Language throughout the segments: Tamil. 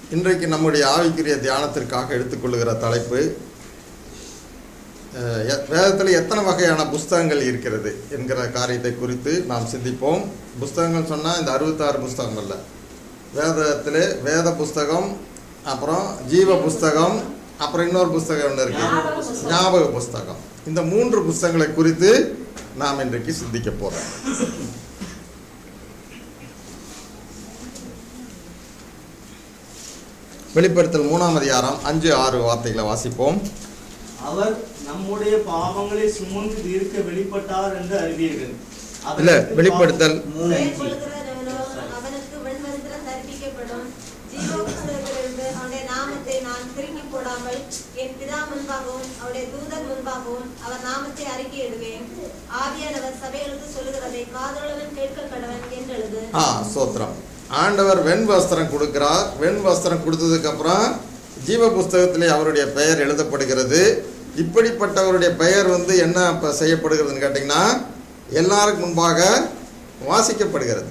இன்றைக்கு நம்முடைய ஆவிக்குரிய தியானத்திற்காக எடுத்துக்கொள்கிற தலைப்பு அஹ், எ- வேதத்தில் எத்தனை வகையான புஸ்தகங்கள் இருக்கிறது என்கிற காரியத்தை குறித்து நாம் சிந்திப்போம் புஸ்தகங்கள் சொன்னால் இந்த அறுபத்தாறு புஸ்தகம் அல்ல வேதத்தில் வேத புஸ்தகம் அப்புறம் ஜீவ புஸ்தகம் அப்புறம் இன்னொரு புஸ்தகம் ஒன்று இருக்கு ஞாபக புஸ்தகம். ஞாபக புஸ்தகம் இந்த மூன்று புஸ்தகங்களை குறித்து நாம் இன்றைக்கு சிந்திக்க போகிறோம் வெளிப்படுத்தல் மூணாம் அதிகாரம் அஞ்சு ஆறு வார்த்தைகளை வாசிப்போம் அவர் நம்முடைய பாவங்களை சுமந்து தீர்க்க வெளிப்பட்டார் என்று அறிவீர்கள் இல்ல அதற்கு வெளிப்படுத்தல் மூணு வேல் அஞ்சு கொள்கிறவனோ அவனுக்கு வெண்மந்திரம் தரிப்பிக்கப்படும் ஜீவ புஸ்தகத்திலிருந்து அவனுடைய நாமத்தை நான் திருக்கி போடாமல் என் பிதா முன்பாகவும் அவருடைய தூதர் முன்பாகவும் அவர் நாமத்தை அறிக்கையிடுவேன் ஆவியானவர் சபைகளுக்கு சொல்லுகிறதை காதலவன் கேட்க கடவன் என்றெழுது ஆ சோத்திரம் ஆண்டவர் வெண் வஸ்திரம் கொடுக்கிறார் வெண் வஸ்திரம் கொடுத்ததுக்கு அப்புறம் ஜீவ புஸ்தகத்திலே அவருடைய பெயர் எழுதப்படுகிறது இப்படிப்பட்டவருடைய பெயர் வந்து என்ன இப்போ செய்யப்படுகிறதுன்னு கேட்டிங்கன்னா எல்லாருக்கு முன்பாக வாசிக்கப்படுகிறது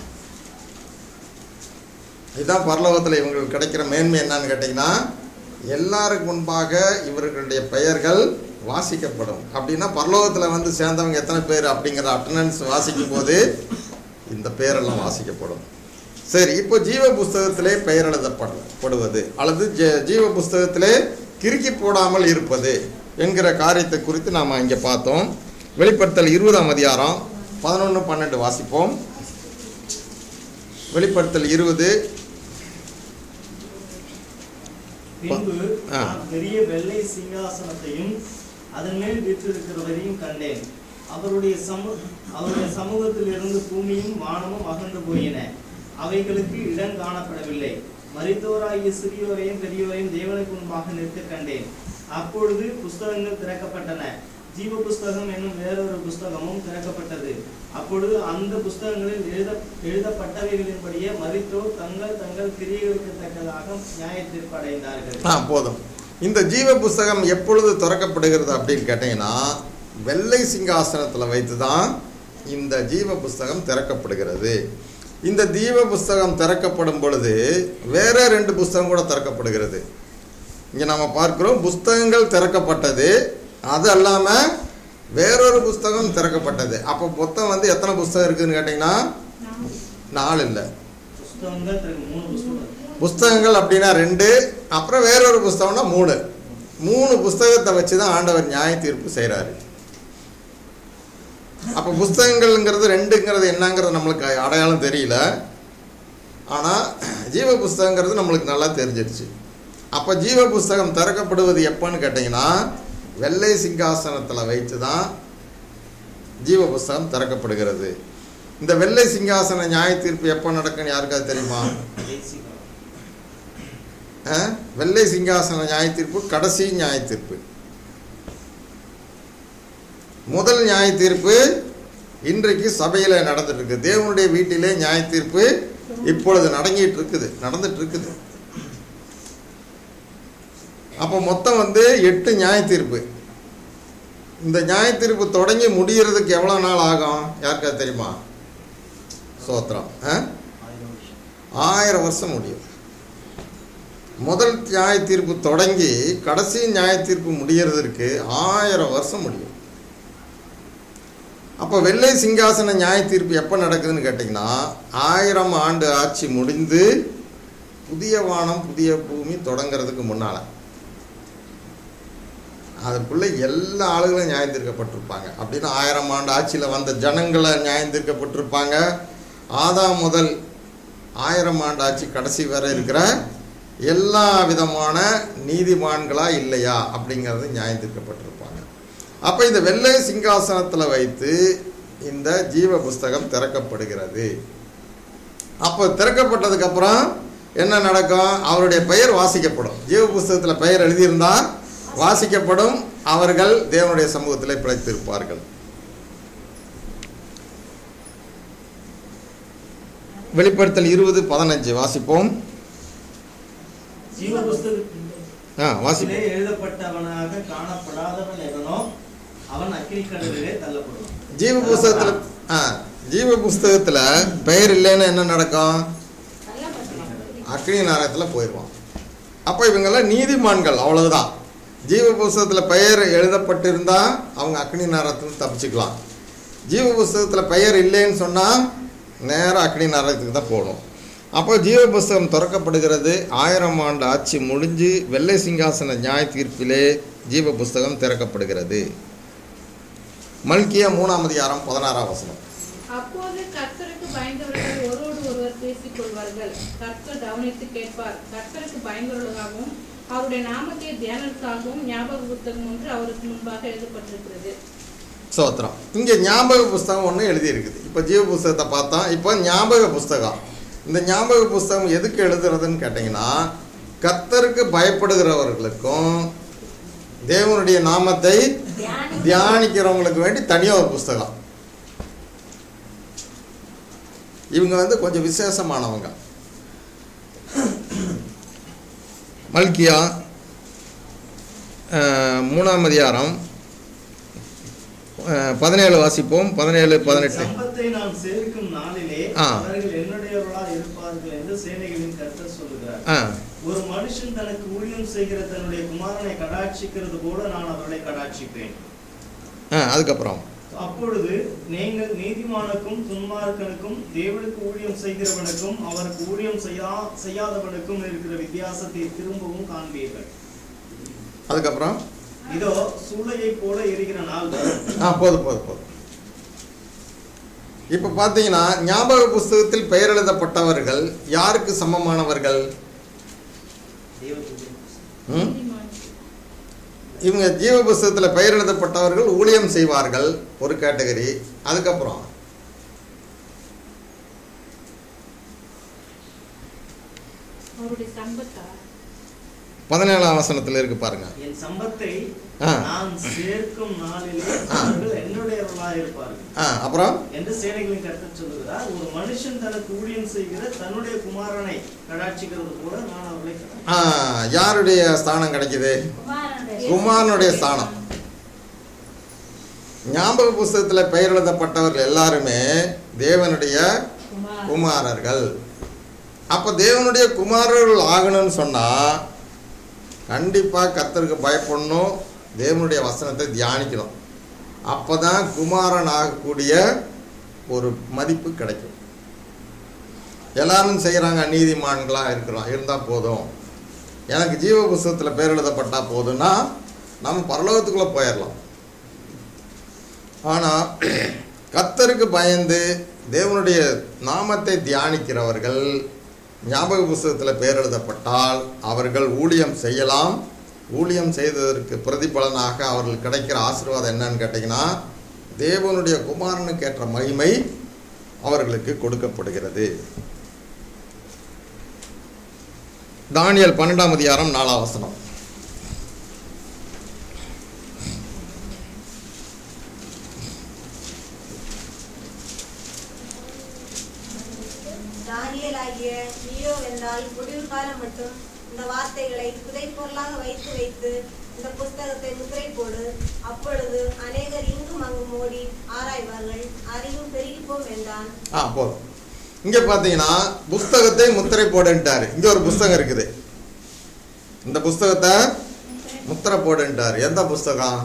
இதுதான் பரலோகத்தில் இவங்களுக்கு கிடைக்கிற மேன்மை என்னன்னு கேட்டிங்கன்னா எல்லாருக்கு முன்பாக இவர்களுடைய பெயர்கள் வாசிக்கப்படும் அப்படின்னா பரலோகத்தில் வந்து சேர்ந்தவங்க எத்தனை பேர் அப்படிங்கிற அட்டண்டன்ஸ் வாசிக்கும் போது இந்த பெயரெல்லாம் வாசிக்கப்படும் சரி இப்போ ஜீவ புஸ்தகத்திலே பெயர் எழுதப்படுவது அல்லது ஜ- ஜீவ புஸ்தகத்திலே கிறுக்கி போடாமல் இருப்பது என்கிற காரியத்தை குறித்து நாம் இங்கே பார்த்தோம் வெளிப்படுத்தல் இருபதாம் அதிகாரம் பதினொன்று பன்னெண்டு வாசிப்போம் வெளிப்படுத்தல் இருபது பின்பு ஆ. நான் பெரிய வெள்ளை சிங்காசனத்தையும் அதன் மேல் வீற்றிருக்கிறவரையும் கண்டேன் அவருடைய சமூ அவருடைய சமூகத்தில் இருந்து பூமியும் வானமும் அகன்று போயின அவைகளுக்கு இடம் காணப்படவில்லை மரித்தோராகிய சிறியோரையும் பெரியோரையும் தேவனுக்கு முன்பாக நிற்க கண்டேன் அப்பொழுது புஸ்தகங்கள் திறக்கப்பட்டன ஜீவ புஸ்தகம் என்னும் வேறொரு புஸ்தகமும் திறக்கப்பட்டது அப்பொழுது அந்த புஸ்தகங்களில் எழுத எழுதப்பட்டவைகளின்படியே மரித்தோர் தங்கள் தங்கள் கிரியைகளுக்கு தக்கதாக நியாய தீர்ப்படைந்தார்கள் ஆ போதும் இந்த ஜீவ புஸ்தகம் எப்பொழுது திறக்கப்படுகிறது அப்படின்னு கேட்டிங்கன்னா வெள்ளை சிங்காசனத்தில் வைத்து தான் இந்த ஜீவ புஸ்தகம் திறக்கப்படுகிறது இந்த ஜீவ புஸ்தகம் திறக்கப்படும் பொழுது வேற ரெண்டு புஸ்தகம் கூட திறக்கப்படுகிறது இங்கே நம்ம பார்க்கிறோம் புஸ்தகங்கள் திறக்கப்பட்டது அது அல்லாமல் வேறொரு புஸ்தகம் திறக்கப்பட்டது அப்போ மொத்தம் வந்து எத்தனை புஸ்தகம் இருக்குதுன்னு கேட்டிங்கன்னா நாலு இல்லை புஸ்தகங்கள் திறக்க- மூணு புஸ்தகம் புஸ்தகங்கள் அப்படின்னா ரெண்டு அப்புறம் வேறொரு புஸ்தகம்னா மூணு மூணு புஸ்தகத்தை வச்சு தான் ஆண்டவர் நியாய தீர்ப்பு செய்கிறாரு அப்போ புஸ்தகங்கள்ங்கிறது ரெண்டுங்கிறது என்னங்கிறது நம்மளுக்கு அடையாளம் தெரியல ஆனால் ஜீவ புஸ்தகங்கிறது நம்மளுக்கு நல்லா தெரிஞ்சிருச்சு அப்போ ஜீவ புஸ்தகம் திறக்கப்படுவது எப்போன்னு கேட்டிங்கன்னா வெள்ளை சிங்காசனத்தில் வைத்து தான் ஜீவ புஸ்தகம் திறக்கப்படுகிறது இந்த வெள்ளை சிங்காசன நியாய தீர்ப்பு எப்போ நடக்குன்னு யாருக்காவது தெரியுமா கடைசி காலம். ஆ? வெள்ளை சிங்காசன நியாய தீர்ப்பு கடைசி நியாய தீர்ப்பு முதல் நியாய தீர்ப்பு இன்றைக்கு சபையில் நடந்துட்டு இருக்கு தேவனுடைய வீட்டிலே நியாய தீர்ப்பு இப்பொழுது நடங்கிட்டு இருக்குது நடந்துட்டு இருக்குது அப்போ மொத்தம் வந்து எட்டு நியாய தீர்ப்பு இந்த நியாய தீர்ப்பு தொடங்கி முடியறதுக்கு எவ்வளோ நாள் ஆகும் யாருக்காவது தெரியுமா சோத்திரம் ஆ ஆயிரம் வருஷம். ஆயிரம் வருஷம் முடியும் முதல் நியாய தீர்ப்பு தொடங்கி கடைசி நியாய தீர்ப்பு முடியறதற்கு ஆயிரம் வருஷம் முடியும் அப்போ வெள்ளை சிங்காசன நியாய தீர்ப்பு எப்போ நடக்குதுன்னு கேட்டிங்கன்னா ஆயிரம் ஆண்டு ஆட்சி முடிந்து புதிய வானம் புதிய பூமி தொடங்கிறதுக்கு முன்னால் அதுக்குள்ளே எல்லா ஆளுகளும் நியாயம் தீர்க்கப்பட்டிருப்பாங்க அப்படின்னு ஆயிரம் ஆண்டு ஆட்சியில் வந்த ஜனங்களை நியாயம் தீர்க்கப்பட்டிருப்பாங்க ஆதாம் முதல் ஆயிரம் ஆண்டு ஆட்சி கடைசி வரை இருக்கிற எல்லா விதமான நீதிமான்களா இல்லையா அப்படிங்கிறது நியாயம் தீர்க்கப்பட்டிருப்பாங்க அப்போ இந்த வெள்ளை சிங்காசனத்தில் வைத்து இந்த ஜீவ புஸ்தகம் திறக்கப்படுகிறது அப்போ திறக்கப்பட்டதுக்கப்புறம் என்ன நடக்கும் அவருடைய பெயர் வாசிக்கப்படும் ஜீவ புஸ்தகத்தில் பெயர் எழுதியிருந்தா வாசிக்கப்படும் அவர்கள் தேவனுடைய சமூகத்தில் பிழைத்திருப்பார்கள் வெளிப்படுத்தல் இருபது பதினஞ்சு வாசிப்போம் ஜீவ புஸ்தகத்திலே ஆ வாசிப்போம் எழுதப்பட்டவனாக காணப்படாதவன் எவனோ அவன் அக்கினி கடலிலே தள்ளப்படுவான் ஜீவ புஸ்தகத்தில் ஆ ஜீவ புஸ்தகத்தில் பெயர் இல்லைன்னா என்ன நடக்கும் நல்லா பண்ணுவாங்க அக்னி நரகத்தில் போயிடுவான் அப்போ இவங்கெல்லாம் நீதிமான்கள் அவ்வளவுதான் ஜீவ புஸ்தகத்தில் பெயர் எழுதப்பட்டிருந்தா அவங்க அக்னி நரகத்துக்கு தப்பிச்சுக்கலாம் ஜீவ புஸ்தகத்தில் பெயர் இல்லைன்னு சொன்னால் நேராக அக்னி நரகத்துக்கு தான் போகணும் அப்போ ஜீவ புஸ்தகம் திறக்கப்படுகிறது ஆயிரம் ஆண்டு ஆட்சி முடிஞ்சு வெள்ளை சிங்காசன நியாய தீர்ப்பிலே ஜீவ புஸ்தகம் திறக்கப்படுகிறது மல்கியா மூணாம் அதிகாரம் பதினாறாம் வசனம் அப்போது கர்த்தருக்கு பயந்தவர்கள் ஒருவரோடு ஒருவர் பேசிக் கொள்வார்கள் கர்த்தர் கவனித்து கேட்பார் கர்த்தருக்கு பயந்தவர்களாகவும் அவருடைய நாமத்தை தியானத்துக்காகவும் ஞாபக புத்தகம் ஒன்று அவருக்கு முன்பாக எழுதப்பட்டிருக்கிறது சோத்திரம் இங்கே ஞாபக புஸ்தகம் ஒன்று எழுதியிருக்குது இப்போ ஜீவ புஸ்தகத்தை பார்த்தா இப்போ ஞாபக புஸ்தகம் இந்த ஞாபக புஸ்தகம் எதுக்கு எழுதுறதுன்னு கேட்டிங்கன்னா கர்த்தருக்கு பயப்படுகிறவர்களுக்கும் தேவனுடைய நாமத்தை தியானி தியானிக்கிறவங்களுக்கு வேண்டி தனியாக ஒரு புஸ்தகம் இவங்க வந்து கொஞ்சம் விசேஷமானவங்க மல்கியா அஹ், மூணாம் அதிகாரம் அஹ், பதினேழு வாசிப்போம் பதினேழு பதினெட்டு சம்பத்தை நான் சேர்க்கும் நாளிலே ஆ. அவர்கள் என்னுடையவர்களாக இருப்பார்கள் என்று சேனைகளின் கர்த்தர் சொல்லுகிறார் ஆ ஒரு மனுஷன் தனக்கு ஊழியம் செய்கிற தன்னுடைய குமாரனை கடாட்சிக்கிறது போல நான் அவர்களை கடாட்சிப்பேன் ஆ அதுக்கப்புறம் அப்பொழுது நீங்கள் நீதிமானுக்கும் துன்மார்க்கனுக்கும் தேவனுக்கு ஊழியம் செய்கிறவனுக்கும் அவருக்கு ஊழியம் செய்யா செய்யாதவனுக்கும் இருக்கிற வித்தியாசத்தை திரும்பவும் காண்பீர்கள் அதுக்கப்புறம் இதோ சூளையை போல எரிகிற நாள் வரும். ஆ போதும் போதும் போதும் இப்போ பார்த்தீங்கன்னா ஞாபக புஸ்தகத்தில் பெயர் எழுதப்பட்டவர்கள் யாருக்கு சமமானவர்கள் தேவனுக்கு ம்? நீதிமான். இவங்க ஜீவ புஸ்தகத்தில் பெயர் எழுதப்பட்டவர்கள் ஊழியம் செய்வார்கள் ஒரு கேட்டகரி அதுக்கப்புறம் அவருடைய சம்பத்தா பதினேழாம் வசனத்தில் இருக்கு பாருங்க என் சம்பத்தை ஆ. நான் சேர்க்கும் நாளிலே ஆ. அவர்கள் என்னுடையவர்களாக இருப்பார்கள் ஆ அப்புறம் என்று சேனைகளின் கருத்து சொல்லுகிறார் ஒரு மனுஷன் தனக்கு ஊழியம் செய்கிற தன்னுடைய குமாரனை கடாட்சிக்கிறது போல நான் அவர்களை கடாட்சி- ஆ, யாருடைய ஸ்தானம் கிடைக்குது குமாரனுடைய குமாரனுடைய ஸ்தானம் ஞாபக புஸ்தகத்தில் பெயர் எழுதப்பட்டவர்கள் எல்லாருமே தேவனுடைய குமார் குமாரர்கள் அப்போ தேவனுடைய குமாரர்கள் ஆகணும்னு சொன்னால் கண்டிப்பாக கர்த்தருக்கு பயப்படணும் தேவனுடைய வசனத்தை தியானிக்கணும் அப்போ தான் குமாரன் ஆகக்கூடிய ஒரு மதிப்பு கிடைக்கும் எல்லாரும் செய்கிறாங்க நீதிமான்களாக இருக்கிறோம் இருந்தால் போதும் எனக்கு ஜீவ புஸ்தகத்தில் பேர் எழுதப்பட்டால் போதும்னா நம்ம பரலோகத்துக்குள்ளே போயிடலாம் ஆனால் கர்த்தருக்கு பயந்து தேவனுடைய நாமத்தை தியானிக்கிறவர்கள் ஞாபக புஸ்தகத்தில் பேர் எழுதப்பட்டால் அவர்கள் ஊழியம் செய்யலாம் ஊழியம் செய்ததற்கு பிரதிபலனாக அவர்களுக்கு கிடைக்கிற ஆசீர்வாதம் என்னன்னு கேட்டிங்கன்னா தேவனுடைய குமாரனுக்கு ஏற்ற மகிமை அவர்களுக்கு கொடுக்கப்படுகிறது தானியல் பன்னெண்டாம் அதிகாரம் நாலாம் வசனம் தானியேலாகிய நீயோ என்றால் முடிவு காலம் மட்டும் இந்த வார்த்தைகளை புதைப்பொருளாக வைத்து வைத்து இந்த புஸ்தகத்தை முத்திரை போடு அப்பொழுது அநேகர் இங்கும் அங்கும் ஓடி ஆராய்வார்கள் அறிவும் பெருகிப்போம் என்றான் ஆ போதும் இங்கே பார்த்தீங்கன்னா புஸ்தகத்தை முத்திரை போடுன்ட்டார் இங்கே ஒரு புஸ்தகம் இருக்குது இந்த புஸ்தகத்தை முத்திரை போடுன்ட்டார் எந்த புஸ்தகம்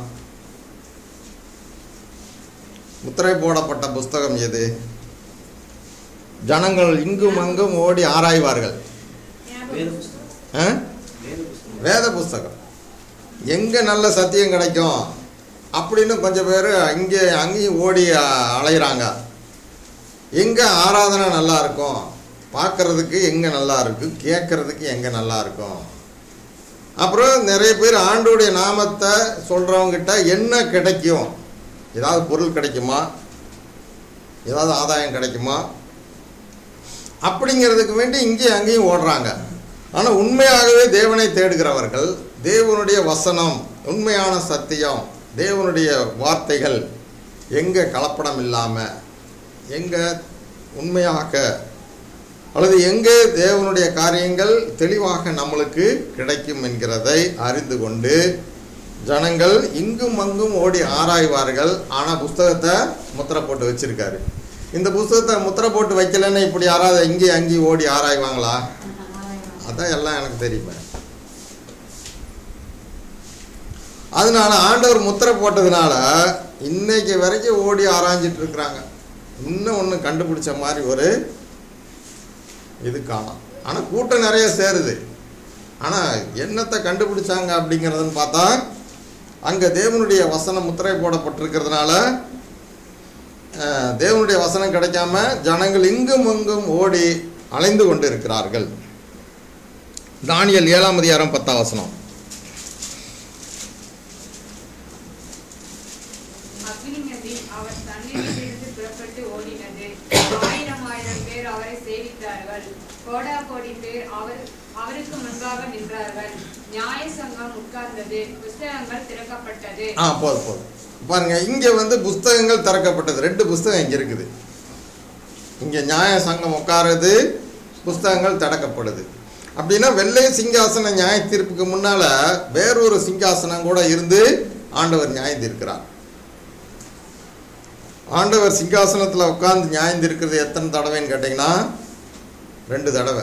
முத்திரை போடப்பட்ட புஸ்தகம் எது ஜனங்கள் இங்கும் அங்கும் ஓடி ஆராய்வார்கள் வேத ஞாபகம் புஸ்தகம் ஆ? வேத புஸ்தகம் வேத புஸ்தகம் எங்கே நல்ல சத்தியம் கிடைக்கும் அப்படின்னு கொஞ்சம் பேர் இங்கே அங்கேயும் ஓடி அ- அலையுறாங்க எங்கே ஆராதனை நல்லா இருக்கும் பார்க்கறதுக்கு எங்கே நல்லா இருக்கு கேட்கறதுக்கு எங்கே நல்லா இருக்கும் அப்புறம் நிறைய பேர் ஆண்டோடைய நாமத்தை சொல்கிறவங்கிட்ட என்ன கிடைக்கும் ஏதாவது பொருள் கிடைக்குமா ஏதாவது ஆதாயம் கிடைக்குமா அப்படிங்கிறதுக்கு வேண்டி இங்கேயும் அங்கேயும் ஓடுறாங்க ஆனால் உண்மையாகவே தேவனை தேடுகிறவர்கள் தேவனுடைய வசனம் உண்மையான சத்தியம் தேவனுடைய வார்த்தைகள் எங்கே கலப்படம் இல்லாமல் எங்கே உண்மையாக அல்லது எங்கே தேவனுடைய காரியங்கள் தெளிவாக நம்மளுக்கு கிடைக்கும் என்கிறதை அறிந்து கொண்டு ஜனங்கள் இங்கும் அங்கும் ஓடி ஆராய்வார்கள் ஆனால் புஸ்தகத்தை முத்திரை போட்டு வச்சிருக்காரு இந்த புஸ்தகத்தை முத்திரை போட்டு வைக்கலைன்னு இப்படி யாராவது இங்கேயும் அங்கேயும் ஓடி ஆராய்வாங்களா அதான் எல்லாம் எனக்கு தெரியுமே அதனால ஆண்டவர் முத்திரை போட்டதுனால இன்னைக்கு வரைக்கும் ஓடி ஆராய்ஞ்சிட்டு இருக்கிறாங்க இன்னும் ஒன்று கண்டுபிடிச்ச மாதிரி ஒரு இது காணும் ஆனால் கூட்டம் நிறைய சேருது ஆனால் என்னத்தை கண்டுபிடிச்சாங்க அப்படிங்கிறதுன்னு பார்த்தா அங்கே தேவனுடைய வசனம் முத்திரை போடப்பட்டிருக்கிறதுனால அஹ், தேவனுடைய வசனம் கிடைக்காம ஜனங்கள் இங்கும் அங்கும் ஓடி அலைந்து கொண்டு இருக்கிறார்கள் தானியல் ஏழாம் அதிகாரம் பத்தாம் வசனம் அக்னி நதி அவர் தண்ணீரிலிருந்து புறப்பட்டு ஓடினது ஆயிரம் ஆயிரம் பேர் அவரை சேவித்தார்கள் கோடா கோடி பேர் அவர் அவருக்கு முன்பாக நின்றார்கள் நியாய சங்கம் உட்கார்ந்தது புஸ்தகங்கள் திறக்கப்பட்டது ஆ போதும் போதும் பாருங்க இங்கே வந்து புஸ்தகங்கள் திறக்கப்பட்டது ரெண்டு புஸ்தகம் இங்கே இருக்குது இங்கே நியாய சங்கம் உட்காருது புஸ்தகங்கள் திறக்கப்படுது அப்படின்னா வெள்ளை சிங்காசன நியாய தீர்ப்புக்கு முன்னால் வேறொரு சிங்காசனம் கூட இருந்து ஆண்டவர் நியாயம் தீர்க்கிறார் ஆண்டவர் சிங்காசனத்தில் உட்கார்ந்து நியாயம் தீர்க்கிறது எத்தனை தடவைன்னு கேட்டிங்கன்னா ரெண்டு தடவை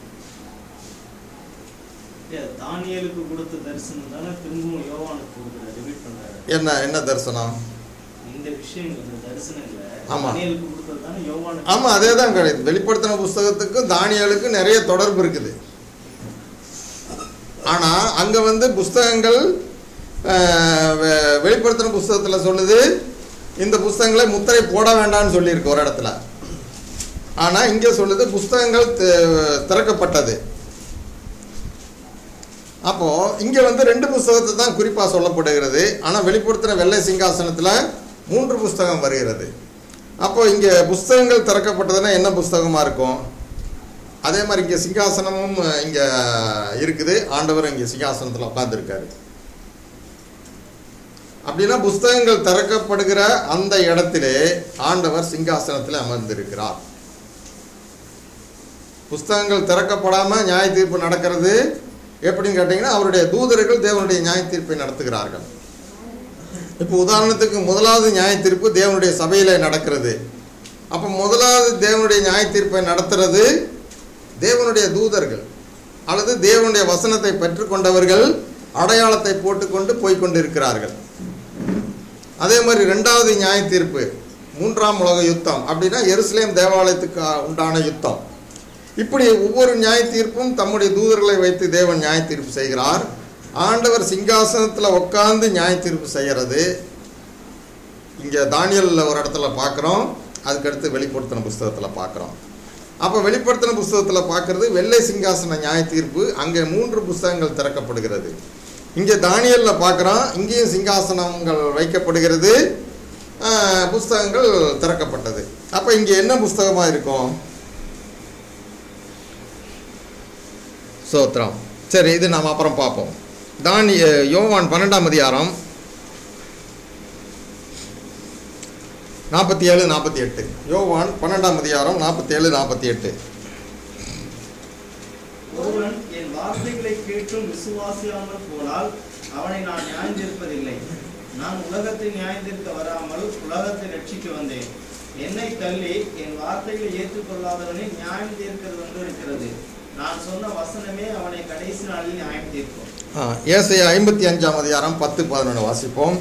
ஏ, தானியேலுக்கு கொடுத்த தரிசனம் தானே திரும்பவும் யோவானுக்கு கொடுக்குற ரிப்பீட் பண்றாரு என்ன என்ன தரிசனம் இந்த விஷயங்கள் இந்த தரிசனங்களை ஆமா. தானியேலுக்கு கொடுத்தது தானே யோவானுக்கு ஆமாம் அதே தான் கிடையாது வெளிப்படுத்தின புஸ்தகத்துக்கும் தானியலுக்கும் நிறைய தொடர்பு இருக்குது ஆனால் அங்கே வந்து புஸ்தகங்கள் அஹ், வெ- வெளிப்படுத்தின புஸ்தகத்தில் சொல்லுது இந்த புஸ்தகங்களை முத்திரை போட வேண்டாம்னு சொல்லியிருக்கு ஒரு இடத்துல ஆனால் இங்கே சொல்லுது புஸ்தகங்கள் தி- திறக்கப்பட்டது அப்போது இங்கே வந்து ரெண்டு புஸ்தகத்தை தான் குறிப்பாக சொல்லப்படுகிறது ஆனால் வெளிப்படுத்தின வெள்ளை சிங்காசனத்தில் மூன்று புஸ்தகம் வருகிறது அப்போ இங்கே புஸ்தகங்கள் திறக்கப்பட்டதுன்னா என்ன புஸ்தகமாக இருக்கும் அதே மாதிரி இங்கே சிங்காசனமும் இங்கே இருக்குது ஆண்டவர் இங்கே சிங்காசனத்தில் உட்காந்துருக்காரு அப்படின்னா புஸ்தகங்கள் திறக்கப்படுகிற அந்த இடத்திலே ஆண்டவர் சிங்காசனத்தில் அமர்ந்திருக்கிறார் புஸ்தகங்கள் திறக்கப்படாமல் நியாய தீர்ப்பு நடக்கிறது எப்படின்னு கேட்டிங்கன்னா அவருடைய தூதர்கள் தேவனுடைய நியாய தீர்ப்பை நடத்துகிறார்கள் இப்போ உதாரணத்துக்கு முதலாவது நியாய தீர்ப்பு தேவனுடைய சபையில் நடக்கிறது அப்போ முதலாவது தேவனுடைய நியாய தீர்ப்பை நடத்துறது தேவனுடைய தூதர்கள் அல்லது தேவனுடைய வசனத்தை பெற்றுக்கொண்டவர்கள் அடையாளத்தை போட்டுக்கொண்டு போய்க்கொண்டிருக்கிறார்கள் அதே மாதிரி ரெண்டாவது நியாய தீர்ப்பு மூன்றாம் உலக யுத்தம் அப்படின்னா எருசலேம் தேவாலயத்துக்கு உண்டான யுத்தம் இப்படி ஒவ்வொரு நியாய தீர்ப்பும் தம்முடைய தூதர்களை வைத்து தேவன் நியாய தீர்ப்பு செய்கிறார் ஆண்டவர் சிங்காசனத்தில் உட்கார்ந்து நியாய தீர்ப்பு செய்கிறது இங்கே தானியலில் ஒரு இடத்துல பார்க்குறோம் அதுக்கடுத்து வெளிப்படுத்தின புஸ்தகத்தில் பார்க்குறோம் அப்போ வெளிப்படுத்தின புஸ்தகத்தில் பார்க்குறது வெள்ளை சிங்காசன நியாய தீர்ப்பு அங்கே மூன்று புஸ்தகங்கள் திறக்கப்படுகிறது இங்கே தானியலில் பார்க்குறோம் இங்கேயும் சிங்காசனங்கள் வைக்கப்படுகிறது ஆஹ், புஸ்தகங்கள் திறக்கப்பட்டது அப்போ இங்கே என்ன புஸ்தகமாக இருக்கும் சோத்ரம் சரி இது நாம் அப்புறம் பார்ப்போம் தானி யோவான் பன்னெண்டாம் அதிகாரம் நாற்பத்தி ஏழு நாற்பத்தி எட்டு யோவான் பன்னெண்டாம் அதிகாரம் நாற்பத்தி ஏழு நாற்பத்தி எட்டு ஒருவன் என் வார்த்தைகளை கேட்டும் விசுவாசியாமல் போனால் அவனை நான் நியாயந்திருப்பதில்லை நான் உலகத்தை நியாயந்திருக்க வராமல் உலகத்தை ரட்சிக்க வந்தேன் என்னை தள்ளி என் வார்த்தைகளை ஏற்றுக்கொள்ளாதவனை நியாயம் தீர்க்கிறது ஒன்று இருக்கிறது நான் சொன்ன வசனமே அவனை கடைசி நாளில் நியாயம் தீர்க்கும் ஆ, ஏசாயா ஐம்பத்தி அஞ்சாம் அதிகாரம் பத்து பதினொன்று வாசிப்போம்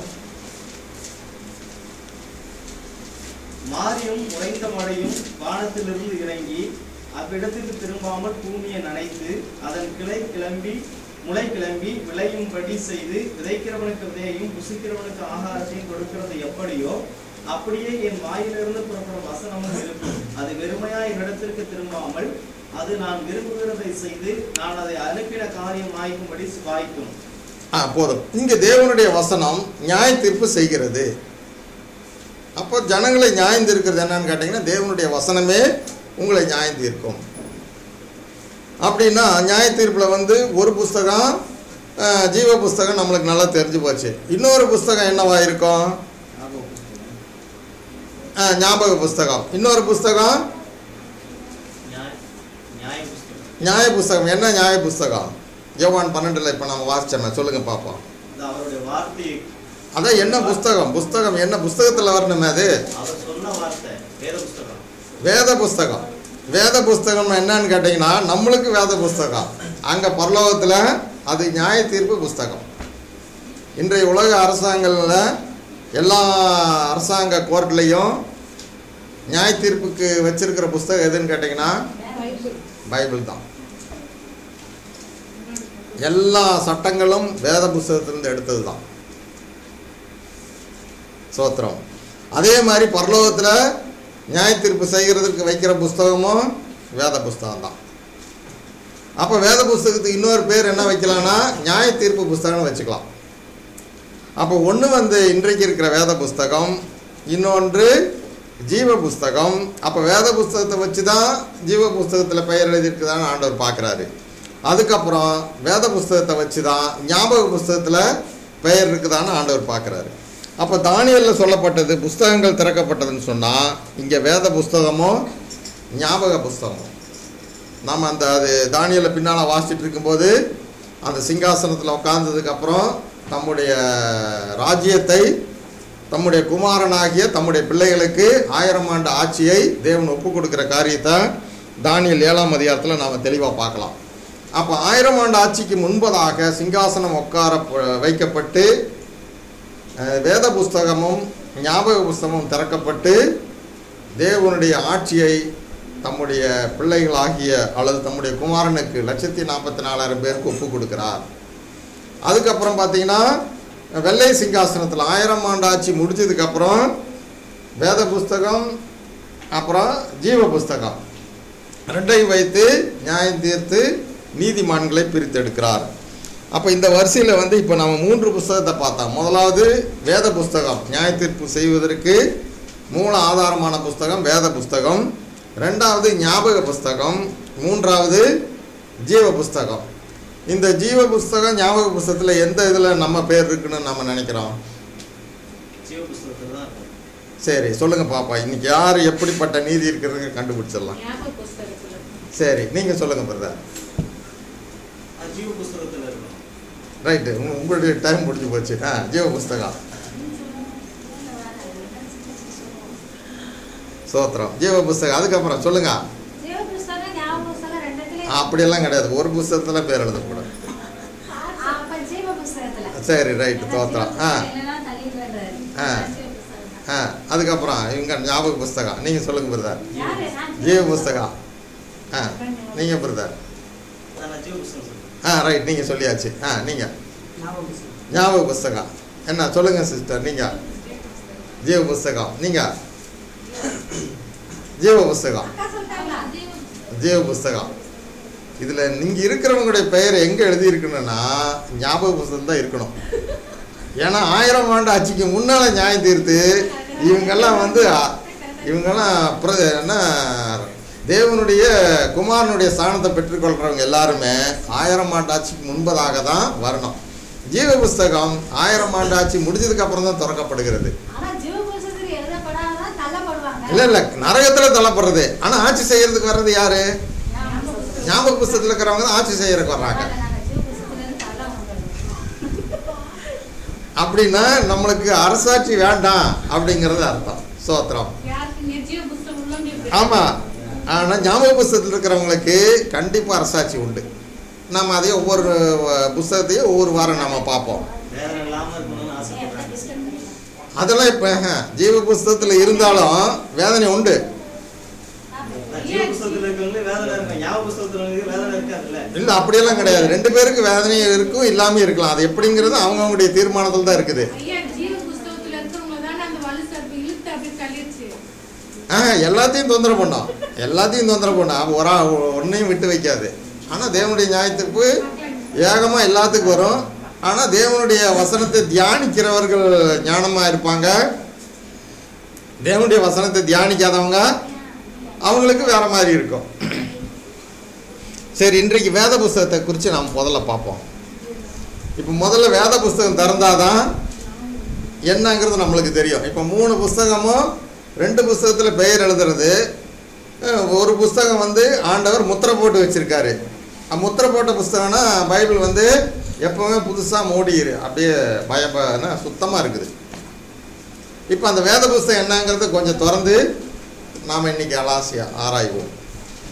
மாரியும் உறைந்த மழையும் வானத்திலிருந்து இறங்கி அவ்விடத்துக்கு திரும்பாமல் பூமியை நனைத்து அதன் கிளை கிளம்பி முளை கிளம்பி விளையும்படி செய்து விதைக்கிறவனுக்கு விதையையும் புசிக்கிறவனுக்கு ஆகாரத்தையும் கொடுக்கிறது எப்படியோ அப்படியே என் வாயிலிருந்து புறப்படும் வசனமும் இருக்கும் அது வெறுமையா என்னிடத்திற்கு திரும்பாமல் அது நான் விரும்புகிறதை செய்து நான் அதை அனுப்பின காரியம் ஆய்க்கும்படி வாய்க்கும் ஆ போதும் இங்கே தேவனுடைய வசனம் நியாய தீர்ப்பு செய்கிறது அப்போ ஜனங்களை நியாயம் தீர்க்கிறது என்னன்னு கேட்டிங்கன்னா தேவனுடைய வசனமே உங்களை நியாயம் தீர்க்கும் அப்படின்னா நியாய தீர்ப்பில் வந்து ஒரு புஸ்தகம் ஆ, ஜீவ புஸ்தகம் நம்மளுக்கு நல்லா தெரிஞ்சு போச்சு இன்னொரு புஸ்தகம் என்னவா இருக்கும் ஞாபகம் வச்சுக்கோங்க. ஆ, ஞாபக புஸ்தகம் இன்னொரு புஸ்தகம் நியாய- நியாய புஸ்தகம் நியாய புஸ்தகம் என்ன நியாய புஸ்தகம் யோவான் பன்னெண்டில் இப்போ நம்ம வாசிச்சோமே சொல்லுங்கள் பார்ப்போம் அது அவருடைய வார்த்தையை அதான் என்ன புஸ்தகம் புஸ்தகம் என்ன புஸ்தகத்தில் வரணுமே அது அவர் சொன்ன வார்த்தை வேத புஸ்தகம் வேத புஸ்தகம் வேத புஸ்தகம் என்னன்னு கேட்டிங்கன்னா நம்மளுக்கு வேத புஸ்தகம் அங்கே பரலோகத்தில் அது நியாய தீர்ப்பு புஸ்தகம் இன்றைய உலக அரசாங்கங்களில் எல்லா அரசாங்க கோர்ட்லேயும் நியாய தீர்ப்புக்கு வச்சிருக்கிற புஸ்தகம் எதுன்னு கேட்டிங்கன்னா பைபிள் பைபிள் தான் எல்லா சட்டங்களும் வேத புஸ்தகத்திலிருந்து எடுத்தது தான் சோத்திரம் அதே மாதிரி பரலோகத்தில் நியாய தீர்ப்பு செய்கிறதுக்கு வைக்கிற புஸ்தகமும் வேத புஸ்தகம் தான் அப்போ வேத புஸ்தகத்துக்கு இன்னொரு பேர் என்ன வைக்கலாம்னா நியாய தீர்ப்பு புஸ்தகம்னு வச்சுக்கலாம் அப்போ ஒன்று வந்து இன்றைக்கு இருக்கிற வேத புஸ்தகம் இன்னொன்று ஜீவ புஸ்தகம் அப்போ வேத புஸ்தகத்தை வச்சு தான் ஜீவ புஸ்தகத்தில் பெயர் எழுதியிருக்குதான்னு ஆண்டவர் பார்க்குறாரு அதுக்கப்புறம் வேத புஸ்தகத்தை வச்சு தான் ஞாபக புஸ்தகத்தில் பெயர் இருக்குதான்னு ஆண்டவர் பார்க்குறாரு அப்போ தானியலில் சொல்லப்பட்டது புஸ்தகங்கள் திறக்கப்பட்டதுன்னு சொன்னால் இங்கே வேத புஸ்தகமும் ஞாபக புஸ்தகமும் நாம் அந்த அது தானியலை பின்னால் வாசிச்சுட்டு இருக்கும்போது அந்த சிங்காசனத்தில் உட்கார்ந்ததுக்கப்புறம் தம்முடைய ராஜ்யத்தை தம்முடைய குமாரனாகிய தம்முடைய பிள்ளைகளுக்கு ஆயிரம் ஆண்டு ஆட்சியை தேவன் ஒப்பு கொடுக்குற காரியத்தை தானியல் ஏழாம் அதிகாரத்தில் நாம் தெளிவாக பார்க்கலாம் அப்போ ஆயிரம் ஆண்டு ஆட்சிக்கு முன்பதாக சிங்காசனம் உட்கார ப- வைக்கப்பட்டு அஹ், வேத புஸ்தகமும் ஞாபக புஸ்தகமும் திறக்கப்பட்டு தேவனுடைய ஆட்சியை தம்முடைய பிள்ளைகளாகிய அல்லது தம்முடைய குமாரனுக்கு லட்சத்தி நாற்பத்தி நாலாயிரம் பேருக்கு ஒப்பு கொடுக்கிறார் அதுக்கப்புறம் பார்த்தீங்கன்னா வெள்ளை சிங்காசனத்தில் ஆயிரம் ஆண்டு ஆட்சி முடிச்சதுக்கப்புறம் வேத புஸ்தகம் அப்புறம் ஜீவ புஸ்தகம் ரெண்டையும் வைத்து நியாயம் தீர்த்து நீதிமான்களை பிரித்தெடுக்கிறார் அப்போ இந்த வரிசையில் வந்து இப்போ நம்ம மூன்று புஸ்தகத்தை பார்த்தோம் முதலாவது வேத புஸ்தகம் நியாய தீர்ப்பு செய்வதற்கு மூல ஆதாரமான புஸ்தகம் வேத புஸ்தகம் ரெண்டாவது ஞாபக புஸ்தகம் மூன்றாவது ஜீவ புஸ்தகம் இந்த ஜீவ புஸ்தகம் ஞாபக புஸ்தகத்தில் எந்த இதில் நம்ம பேர் இருக்குன்னு நம்ம நினைக்கிறோம் ஜீவ புஸ்தகத்தில் தான் இருக்கும் சரி சொல்லுங்கள் பாப்பா இன்னைக்கு யார் எப்படிப்பட்ட நீதி இருக்கிறதுங்க கண்டுபிடிச்சிடலாம் ஞாபக புஸ்தகத்துல சரி நீங்கள் சொல்லுங்கள் பிரதர் அது ஜீவ புஸ்தகத்தில் இருக்கும் ரைட்டு உங்களுடைய டைம் முடிஞ்சு போச்சு ஆ ஜீவ புஸ்தகம் சோத்திரம் ஜீவ புஸ்தகம் அதுக்கப்புறம் சொல்லுங்க ஜீவ புஸ்தகம் ஞாபக புஸ்தகம் ரெண்டுத்துலயும் அப்படியெல்லாம் கிடையாது ஒரு புஸ்தகத்தில் பேர் எழுதக்கூடாது அப்ப ஜீவ புஸ்தகத்துல சரி ரைட்டு தோத்திரம் ஆ இல்லைன்னா தள்ளிடுவேன்றாரு. ஆ. ஜீவ புஸ்தகம். ஆ அதுக்கப்புறம் இவங்க ஞாபக புஸ்தகம் நீங்கள் சொல்லுங்கள் பிரதர் யாரு? நான் ஜீவ புஸ்தகம் ஆ நீங்கள் பிரதர் அதான் நான் ஜீவ புஸ்தகம் சொல்றேன் ஆ ரைட் நீங்கள் சொல்லியாச்சு ஆ நீங்கள் ஞாபக புஸ்தகம் என்ன சொல்லுங்கள் சிஸ்டர் நீங்கள் ஜீவ புஸ்தகம் நீங்கள் ஜீவ புஸ்தகம் அக்கா சொல்லிட்டாங்களா? ஜீவ புஸ்தகம் இதில் நீங்கள் இருக்கிறவங்களுடைய பெயர் எங்கே எழுதியிருக்கணும்னா ஞாபக புஸ்தகம் தான் இருக்கணும் ஏன்னா ஆயிரம் ஆண்டு ஆட்சிக்கு முன்னால் நியாயம் தீர்த்து இவங்கெல்லாம் வந்து அ- இவங்கெல்லாம் பிர- என்ன தேவனுடைய குமாரனுடைய ஸ்தானத்தை பெற்றுக்கொள்கிறவங்க எல்லாருமே ஆயிரம் ஆண்டு ஆட்சிக்கு முன்பதாக தான் வரணும் ஜீவ புஸ்தகம் ஆயிரம் ஆண்டு ஆட்சி முடிஞ்சதுக்கு அப்புறம் தான் திறக்கப்படுகிறது ஆனா ஜீவ புஸ்தகத்துல எழுதப்படாததான் தள்ளப்படுவாங்க. இல்லை இல்லை நரகத்தில் தள்ளப்படுறது ஆனால் ஆட்சி செய்யறதுக்கு வர்றது யாரு ஞாபக புஸ்தகம். ஞாபக புஸ்தகத்தில் இருக்கிறவங்க தான் ஆட்சி செய்யறதுக்கு வர்றாங்க அதனால நாங்க ஜீவ புஸ்தகத்துல இருந்து தள்ள வந்துடுறோம். அப்படின்னா நம்மளுக்கு அரசாட்சி வேண்டாம் அப்படிங்கிறது அர்த்தம் சோத்திரம் யாருக்கு நிஜ புஸ்தகம் உள்ளவங்க ஆமாம் ஆனால் ஞாபக புஸ்தகத்தில் இருக்கிறவங்களுக்கு கண்டிப்பாக அரசாட்சி உண்டு நம்ம அதே ஒவ்வொரு அஹ், புஸ்தகத்தையும் ஒவ்வொரு வாரம் நம்ம பார்ப்போம் வேதனை இல்லாமல் இருக்கணும்னு ஏன் ஆசைப்படுறாங்க அப்படி disturb பண்ணீங்க? அதெல்லாம் இப்போ ஜீவ புஸ்தகத்தில் இருந்தாலும் வேதனை உண்டு நான் ஜீவ புஸ்தகத்தில் இருக்கவங்களே வேதனை இருக்கும் ஞாபக புஸ்தகத்தில் இருக்கவங்களுக்கு வேதனை இருக்காதுல்ல இல்லை அப்படியெல்லாம் கிடையாது ரெண்டு பேருக்கு வேதனையும் இருக்கும் இல்லாமல் இருக்கலாம் அது எப்படிங்கிறது அவங்கவுங்களுடைய தீர்மானத்தில் தான் இருக்குது ஐயா ஜீவ புஸ்தகத்துல இருக்கிறவங்க தானே அந்த வலு சர்ப்பு இழுத்து அப்படி தள்ளிடுச்சு ஆ எல்லாத்தையும் தொந்தரவு பண்ணோம் எல்லாத்தையும் தொந்தரவு பண்ணோம் ஒரு ஆ- ஒன்றையும் விட்டு வைக்காது ஆனால் தேவனுடைய நியாயத்திற்கு ஏகமாக எல்லாத்துக்கும் வரும் ஆனால் தேவனுடைய வசனத்தை தியானிக்கிறவர்கள் ஞானமாக இருப்பாங்க தேவனுடைய வசனத்தை தியானிக்காதவங்க அவங்களுக்கு வேற மாதிரி இருக்கும் சரி இன்றைக்கு வேத புஸ்தகத்தை குறித்து நாம் முதல்ல பார்ப்போம் இப்போ முதல்ல வேத புஸ்தகம் திறந்தாதான் என்னங்கிறது நம்மளுக்கு தெரியும் இப்போ மூணு புஸ்தகமும் ரெண்டு புஸ்தகத்தில் பெயர் எழுதுறது அஹ், ஒரு புஸ்தகம் வந்து ஆண்டவர் முத்திரை போட்டு வச்சிருக்காரு அஹ் முத்திரை போட்ட புஸ்தகம்னா பைபிள் வந்து எப்பவுமே புதுசாக மூடிரு அப்படியே பயப்பன சுத்தமாக இருக்குது இப்போ அந்த வேத புஸ்தகம் என்னங்கிறது கொஞ்சம் திறந்து நாம் இன்னைக்கு அலாசி ஆராய்வோம்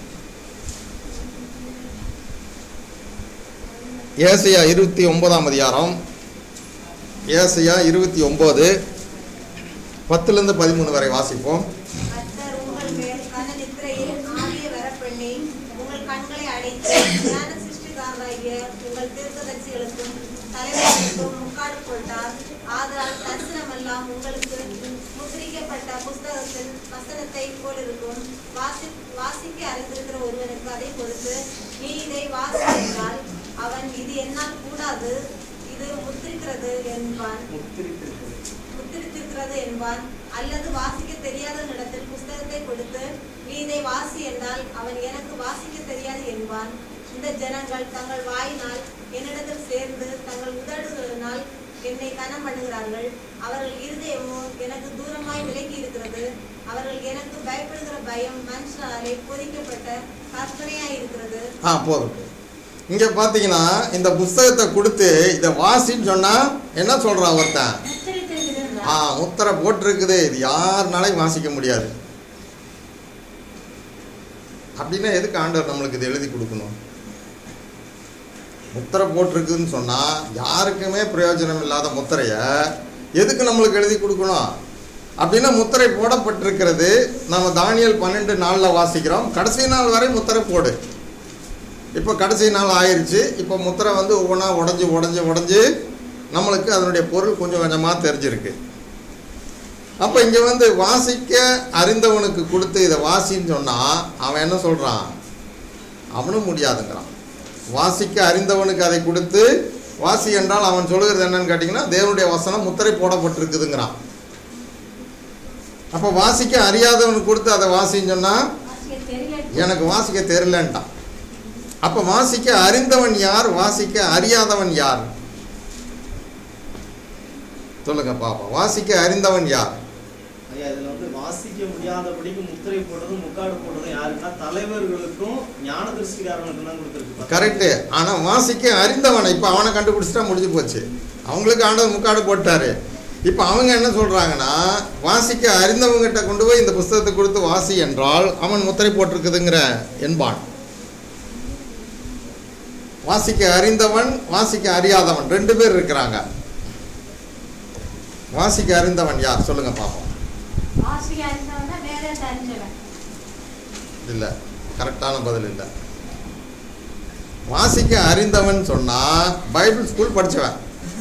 ஏசையா இருபத்தி ஒன்பதாம் அதிகாரம் ஏசையா இருபத்தி ஒம்பது பத்துலேருந்து பதிமூணு வரை வாசிப்போம் கர்த்தர் உங்கள் மேல் கன நித்திரையில் ஆவியை வரப்பண்ணி உங்கள் கண்களை அடைத்து ஞான சிருஷ்டிகாரராகிய உங்கள் தீர்க்கதரிசிகளுக்கும் தலைவர்களுக்கும் முக்காடு போட்டார் ஆதலால் தரிசனமெல்லாம் உங்களுக்கு முத்திரிக்கப்பட்ட புஸ்தகத்தின் வசனத்தை போலிருக்கும் வாசி வாசிக்க அறிந்திருக்கிற ஒருவனுக்கு அதை கொடுத்து நீ இதை வாசி என்றால் அவன் இது என்னால் கூடாது இது முத்திரிக்கிறது என்பான் முத்திரித்திருக்கிறது முத்திரித்திருக்கிறது என்பான் அல்லது வாசிக்க தெரியாதவனிடத்தில் புஸ்தகத்தை கொடுத்து நீ இதை வாசி என்றால் அவன் எனக்கு வாசிக்க தெரியாது என்பான் இந்த ஜனங்கள் தங்கள் வாயினால் என்னிடத்தில் சேர்ந்து தங்கள் உதடுகளினால் என்னை கனம் பண்ணுகிறார்கள் அவர்கள் இருதயமோ எனக்கு தூரமாய் விலகி இருக்கிறது அவர்கள் எனக்கு பயப்படுகிற பயம் மனுஷனாலே பொதிக்கப்பட்ட கற்பனையாய் இருக்கிறது ஆ போதும் இங்கே பார்த்தீங்கன்னா இந்த புஸ்தகத்தை கொடுத்து இதை வாசின்னு சொன்னால் என்ன சொல்கிறான் ஒருத்தன் முத்திரித்திருக்கிறது ஆ முத்திரை போட்டிருக்குது இது யாருனாலையும் வாசிக்க முடியாது அப்படின்னா எதுக்கு ஆண்டவர் நம்மளுக்கு இது எழுதி கொடுக்கணும் முத்திரை போட்டிருக்குதுன்னு சொன்னால் யாருக்குமே பிரயோஜனம் இல்லாத முத்திரையை எதுக்கு நம்மளுக்கு எழுதி கொடுக்கணும் அப்படின்னா முத்திரை போடப்பட்டிருக்கிறது நம்ம தானியல் பன்னெண்டு நாளில் வாசிக்கிறோம் கடைசி நாள் வரை முத்திரை போடு இப்போ கடைசி நாள் ஆயிருச்சு இப்போ முத்திரை வந்து ஒவ்வொன்றா உடஞ்சி உடஞ்சி உடஞ்சி நம்மளுக்கு அதனுடைய பொருள் கொஞ்சம் கொஞ்சமாக தெரிஞ்சிருக்கு அப்போ இங்கே வந்து வாசிக்க அறிந்தவனுக்கு கொடுத்து இதை வாசின்னு சொன்னால் அவன் என்ன சொல்கிறான் அவனும் முடியாதுங்கிறான் வாசிக்க அறிந்தவனுக்கு அதை கொடுத்து வாசி என்றால் அவன் சொல்லுகிறது என்னன்னு கேட்டிங்கன்னா தேவனுடைய வசனம் முத்திரை போடப்பட்டிருக்குதுங்கிறான் அப்போ வாசிக்க அறியாதவனுக்கு கொடுத்து அதை வாசின்னு சொன்னால் வாசிக்க தெரியல எனக்கு வாசிக்க தெரியலன்ட்டான் அப்போ வாசிக்க அறிந்தவன் யார் வாசிக்க அறியாதவன் யார் சொல்லுங்க பாப்பா வாசிக்க அறிந்தவன் யார் ஐயா இதுல வந்து வாசிக்க முடியாதபடிக்கு முத்திரை போடுறதும் முக்காடு போடுறதும் யாருக்குன்னா தலைவர்களுக்கும் ஞான திருஷ்டிகாரனுக்கும் தான் கொடுத்துருக்கு கரெக்டு ஆனால் வாசிக்க அறிந்தவனை இப்போ அவனை கண்டுபிடிச்சிட்டா முடிஞ்சு போச்சு அவங்களுக்கு ஆண்டவர் முக்காடு போட்டாரு இப்போ அவங்க என்ன சொல்கிறாங்கன்னா வாசிக்க அறிந்தவங்ககிட்ட கொண்டு போய் இந்த புஸ்தகத்தை கொடுத்து வாசி என்றால் அவன் முத்திரை போட்டிருக்குதுங்கிற என்பான் வாசிக்க அறிந்தவன் வாசிக்க அறியாதவன் ரெண்டு பேர் இருக்கிறாங்க வாசிக்க அறிந்தவன் யார் சொல்லுங்க பாப்போம் வாசிக்க அறிந்தவன் தான் வேதத்தை அறிஞ்சவன் இல்லை கரெக்டான பதில் இல்லை வாசிக்க அறிந்தவன் சொன்னால் பைபிள் ஸ்கூல் படித்தவன்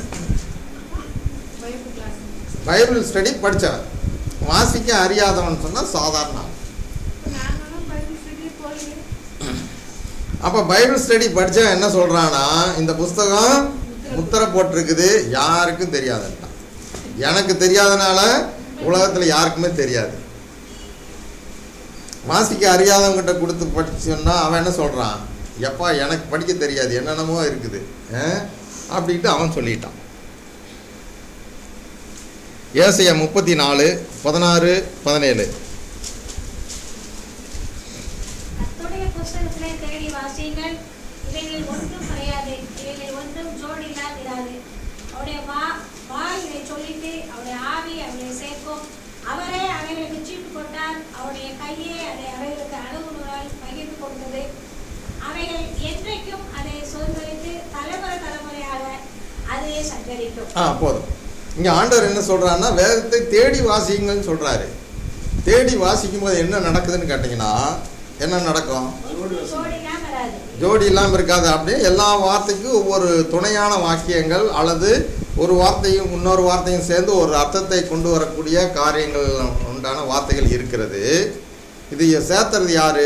பைபிள் கிளாஸ் பைபிள் ஸ்டடி படித்தவன் வாசிக்க அறியாதவன் சொன்னால் சாதாரண ஆள். நாங்களும் பைபிள் ஸ்டடி போகிறேன் அப்போ பைபிள் ஸ்டடி படித்தவன் என்ன சொல்கிறான்னா இந்த புஸ்தகம் முத்திரை போட்டிருக்குது யாருக்கும் தெரியாதுன்ட்டான் எனக்கு தெரியாதனால உலகத்தில் யாருக்குமே தெரியாது வாசிக்க அறியாதவங்கிட்ட கொடுத்து படிச்சோன்னா அவன் என்ன சொல்கிறான் எப்பா எனக்கு படிக்க தெரியாது என்னென்னமோ இருக்குது ஆ? அப்படின்ட்டு அவன் சொல்லிட்டான் ஏசையா முப்பத்தி நாலு பதினாறு பதினேழு கர்த்தருடைய புஸ்தகத்திலே தேடி வாசியுங்கள் இவைகளில் ஒன்றும் கிடையாது இவைகளில் ஒன்றும் ஜோடி இல்லாதிராது அவருடைய வா வாய் இதை சொல்லிட்டு அவருடைய ஆவி அவரை சேர்க்கும் அவரே அவைகளுக்கு சீட்டு போட்டார் அவருடைய கையே அதை அவைகளுக்கு அளவு நூலால் பகிர்ந்து கொடுத்தது அவைகள் என்றைக்கும் அதை சுதந்திரித்து தலைமுறை தலைமுறையாக அதே சஞ்சரிக்கும் ஆ போதும் இங்கே ஆண்டவர் என்ன சொல்கிறாருன்னா வேதத்தை தேடி வாசிங்கன்னு சொல்கிறாரு தேடி வாசிக்கும் போது என்ன நடக்குதுன்னு கேட்டிங்கன்னா என்ன நடக்கும் ஜோடி வசனம். ஜோடிலாம் வராது ஜோடி இல்லாமல் இருக்காது அப்படியே எல்லா வார்த்தைக்கும் ஒவ்வொரு துணையான வாக்கியங்கள் அல்லது ஒரு வார்த்தையும் இன்னொரு வார்த்தையும் சேர்ந்து ஒரு அர்த்தத்தை கொண்டு வரக்கூடிய காரியங்கள் உண்டான வார்த்தைகள் இருக்கிறது இது சேர்த்துறது யாரு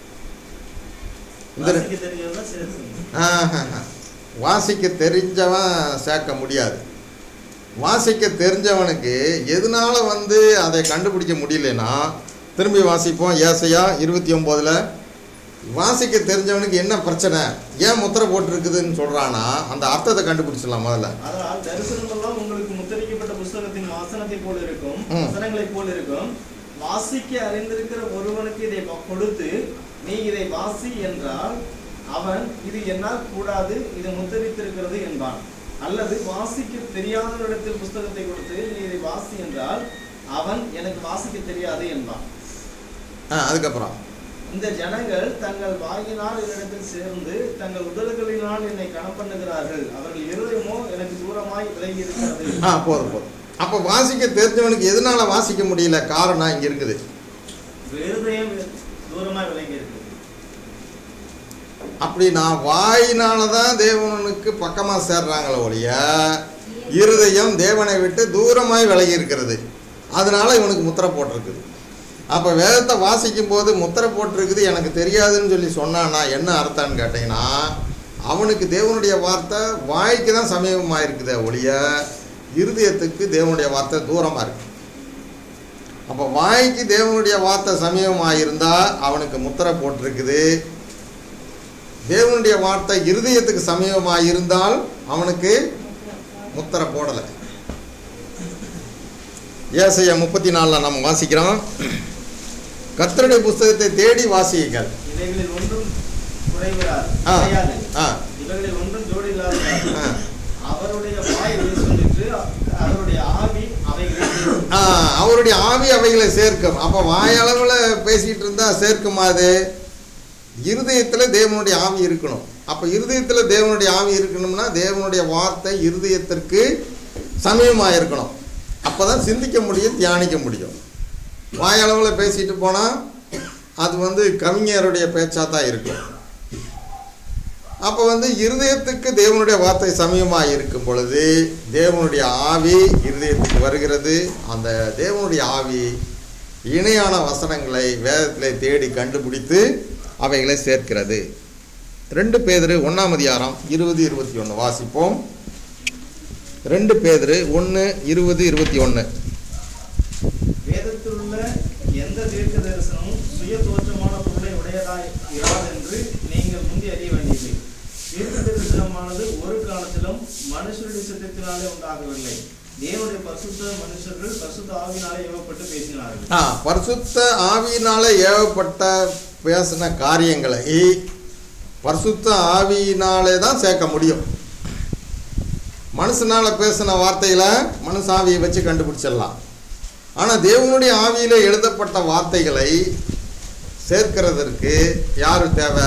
இந்த வாசிக்க தெரிஞ்சவன் தான் சேர்த்து ஆஹாஹா. வாசிக்க தெரிஞ்சவன் சேர்க்க முடியாது வாசிக்க தெரிஞ்சவனுக்கு எதனால வந்து அதை கண்டுபிடிக்க முடியலன்னா திரும்பி வாசிப்போம் ஏசையா இருபத்தி ஒம்போதில் வாசிக்க தெரிஞ்சவனுக்கு என்ன பிரச்சனை ஏன் முத்திரை போட்டிருக்குதுன்னு சொல்கிறானா அந்த அர்த்தத்தை கண்டுபிடிச்சிடலாம் முதல்ல அதனால் தரிசனமெல்லாம் உங்களுக்கு முத்திரிக்கப்பட்ட புஸ்தகத்தின் வாசனத்தை போல இருக்கும் ம். வசனங்களை போல இருக்கும் வாசிக்க அறிந்திருக்கிற ஒருவனுக்கு இதை ப- கொடுத்து நீ இதை வாசி என்றால் அவன் இது என்னால் கூடாது இது முத்திரித்திருக்கிறது என்பான் அல்லது வாசிக்க தெரியாதவனிடத்தில் புஸ்தகத்தை கொடுத்து நீ இதை வாசி என்றால் அவன் எனக்கு வாசிக்க தெரியாது என்பான் ஆ அதுக்கப்புறம் இந்த ஜனங்கள் தங்கள் வாயினால் என்னிடத்தில் சேர்ந்து தங்கள் உதடுகளினால் என்னை கணம் பண்ணுகிறார்கள் அவர்கள் இருதயமோ எனக்கு தூரமாய் விலகி இருக்கிறது ஆ போதும் போதும் அப்போ வாசிக்க தெரிஞ்சவனுக்கு எதனால வாசிக்க முடியல காரணம் இங்கே இருக்குது இருதயம் தூரமாய் விலகி இருக்குது அப்படி நான் வாயினால தான் தேவனுக்கு பக்கமாக சேர்றாங்களே ஒழிய இருதயம் தேவனை விட்டு தூரமாய் விலகி இருக்கிறது அதனால இவனுக்கு முத்திரை போட்டிருக்குது அப்போ வேதத்தை வாசிக்கும் போது முத்திரை போட்டிருக்குது எனக்கு தெரியாதுன்னு சொல்லி சொன்னான்னா என்ன அர்த்தம்னு கேட்டிங்கன்னா அவனுக்கு தேவனுடைய வார்த்தை வாய்க்கு தான் சமீபமாக இருக்குதே ஒழிய இருதயத்துக்கு தேவனுடைய வார்த்தை தூரமாக இருக்கு அப்போ வாய்க்கு தேவனுடைய வார்த்தை சமீபமாக இருந்தால் அவனுக்கு முத்திரை போட்டிருக்குது தேவனுடைய வார்த்தை இருதயத்துக்கு சமீபமாக இருந்தால் அவனுக்கு முத்திரை போடலை ஏசையா முப்பத்தி நாலில் நம்ம வாசிக்கிறோம் கர்த்தருடைய புஸ்தகத்தை தேடி வாசியுங்கள் இவைகளில் ஒன்றும் குறைவிடாது ஆ குறையாது ஆ இவைகளில் ஒன்றும் ஜோடி இல்லாத ஆ. அவருடைய வாய் இதை சொல்லிட்டு அவருடைய ஆவி அவைகளை சேர்க்கும். ஆ, அவருடைய ஆவி அவைகளை சேர்க்கும் அப்போ வாயளவில் பேசிகிட்டு இருந்தால் சேர்க்குமா அது இருதயத்தில் தேவனுடைய ஆவி இருக்கணும் அப்போ இருதயத்தில் தேவனுடைய ஆவி இருக்கணும்னா தேவனுடைய வார்த்தை இருதயத்திற்கு சமயமாக இருக்கணும் அப்போ தான் சிந்திக்க முடியும் தியானிக்க முடியும் வாயளவில் பேசிட்டு போனால் அது வந்து கவிஞருடைய பேச்சாக தான் இருக்கும் அப்போ வந்து இருதயத்துக்கு தேவனுடைய வார்த்தை சமயமாக இருக்கும் பொழுது தேவனுடைய ஆவி இருதயத்துக்கு வருகிறது அந்த தேவனுடைய ஆவி இணையான வசனங்களை வேதத்திலே தேடி கண்டுபிடித்து அவைகளை சேர்க்கிறது ரெண்டு பேதரு ஒன்றாம் அதிகாரம் இருபது இருபத்தி ஒன்று வாசிப்போம் ரெண்டு பேதரு ஒன்று இருபது இருபத்தி ஒன்று வேதத்தில் உள்ள எந்த தீர்க்க தரிசனமும் சுய தோற்றமான பொருளை உடையதாய் இராதென்று நீங்கள் முந்தி அறிய வேண்டியது தீர்க்க தரிசனமானது ஒரு காலத்திலும் மனுஷருடைய சித்தத்தினாலே உண்டாகவில்லை தேவனுடைய பரிசுத்த மனுஷர்கள் பரிசுத்த ஆவினாலே ஏவப்பட்டு பேசினார்கள் ஆ பரிசுத்த ஆவியினால ஏவப்பட்ட பேசின காரியங்களை பரிசுத்த ஆவியினாலே தான் சேர்க்க முடியும் மனுஷனால பேசின வார்த்தைகளை மனுஷாவியை வச்சு கண்டுபிடிச்சிடலாம் ஆனால் தேவனுடைய ஆவியில எழுதப்பட்ட வார்த்தைகளை சேர்க்கிறதற்கு யார் தேவை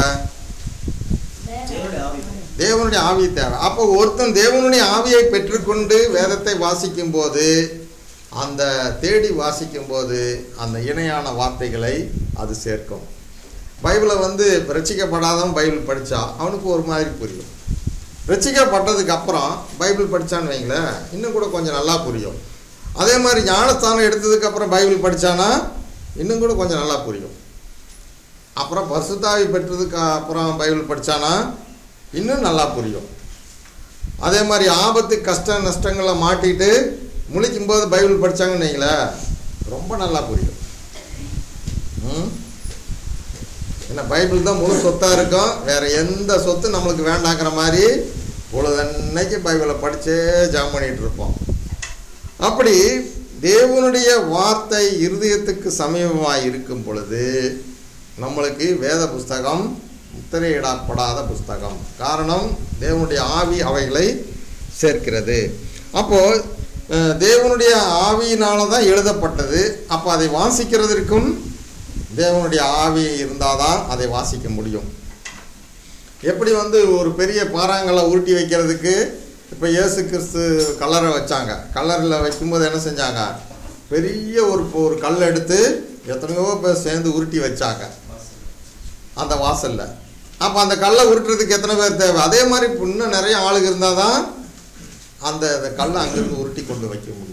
தேவனுடைய ஆவி தேவனுடைய ஆவி தேவை அப்போ ஒருத்தன் தேவனுடைய ஆவியை பெற்றுக்கொண்டு வேதத்தை வாசிக்கும் போது அந்த தேடி வாசிக்கும் போது அந்த இணையான வார்த்தைகளை அது சேர்க்கும் பைபிளை வந்து ரட்சிக்கப்படாதவன் பைபிள் படித்தா அவனுக்கு ஒரு மாதிரி புரியும் ரட்சிக்கப்பட்டதுக்கு அப்புறம் பைபிள் படித்தான்னு வைங்களேன் இன்னும் கூட கொஞ்சம் நல்லா புரியும் அதே மாதிரி ஞானஸ்தானம் எடுத்ததுக்கு அப்புறம் பைபிள் படித்தானா இன்னும் கூட கொஞ்சம் நல்லா புரியும் அப்புறம் பசுத்தாவி பெற்றதுக்கு அப்புறம் பைபிள் படித்தானா இன்னும் நல்லா புரியும் அதே மாதிரி ஆபத்து கஷ்ட நஷ்டங்களை மாட்டிட்டு முழிக்கும் போது பைபிள் படித்தாங்கன்னு வைங்களேன் ரொம்ப நல்லா புரியும் ம் என்ன பைபிள் தான் முழு சொத்தாக இருக்கும் வேற எந்த சொத்து நம்மளுக்கு வேண்டாங்கிற மாதிரி பொழுதன்னைக்கு பைபிளை படித்தே ஜாம் பண்ணிட்டு இருப்போம் அப்படி தேவனுடைய வார்த்தை இருதயத்துக்கு சமீபமாக இருக்கும் பொழுது நம்மளுக்கு வேத புஸ்தகம் முத்திரையிடப்படாத புஸ்தகம் காரணம் தேவனுடைய ஆவி அவைகளை சேர்க்கிறது அப்போது அஹ், தேவனுடைய ஆவியினால தான் எழுதப்பட்டது அப்போ அதை வாசிக்கிறதற்கும் தேவனுடைய ஆவி இருந்தால் தான் அதை வாசிக்க முடியும் எப்படி வந்து ஒரு பெரிய பாறாங்கல்லை உருட்டி வைக்கிறதுக்கு இப்போ இயேசு கிறிஸ்து கல்லறை வச்சாங்க கல்லறையில் வைக்கும்போது என்ன செஞ்சாங்க பெரிய ஒரு ஒரு கல் எடுத்து எத்தனையோ பேர் சேர்ந்து உருட்டி வச்சாங்க அந்த வாசல்ல அப்போ அந்த கல்லை உருட்டுறதுக்கு எத்தனை பேர் தேவை அதே மாதிரி இப்ப இன்னும் நிறைய ஆளுங்க இருந்தால் தான் அந்த அந்த கல்லை அங்கிருந்து உருட்டி கொண்டு வைக்க முடியும்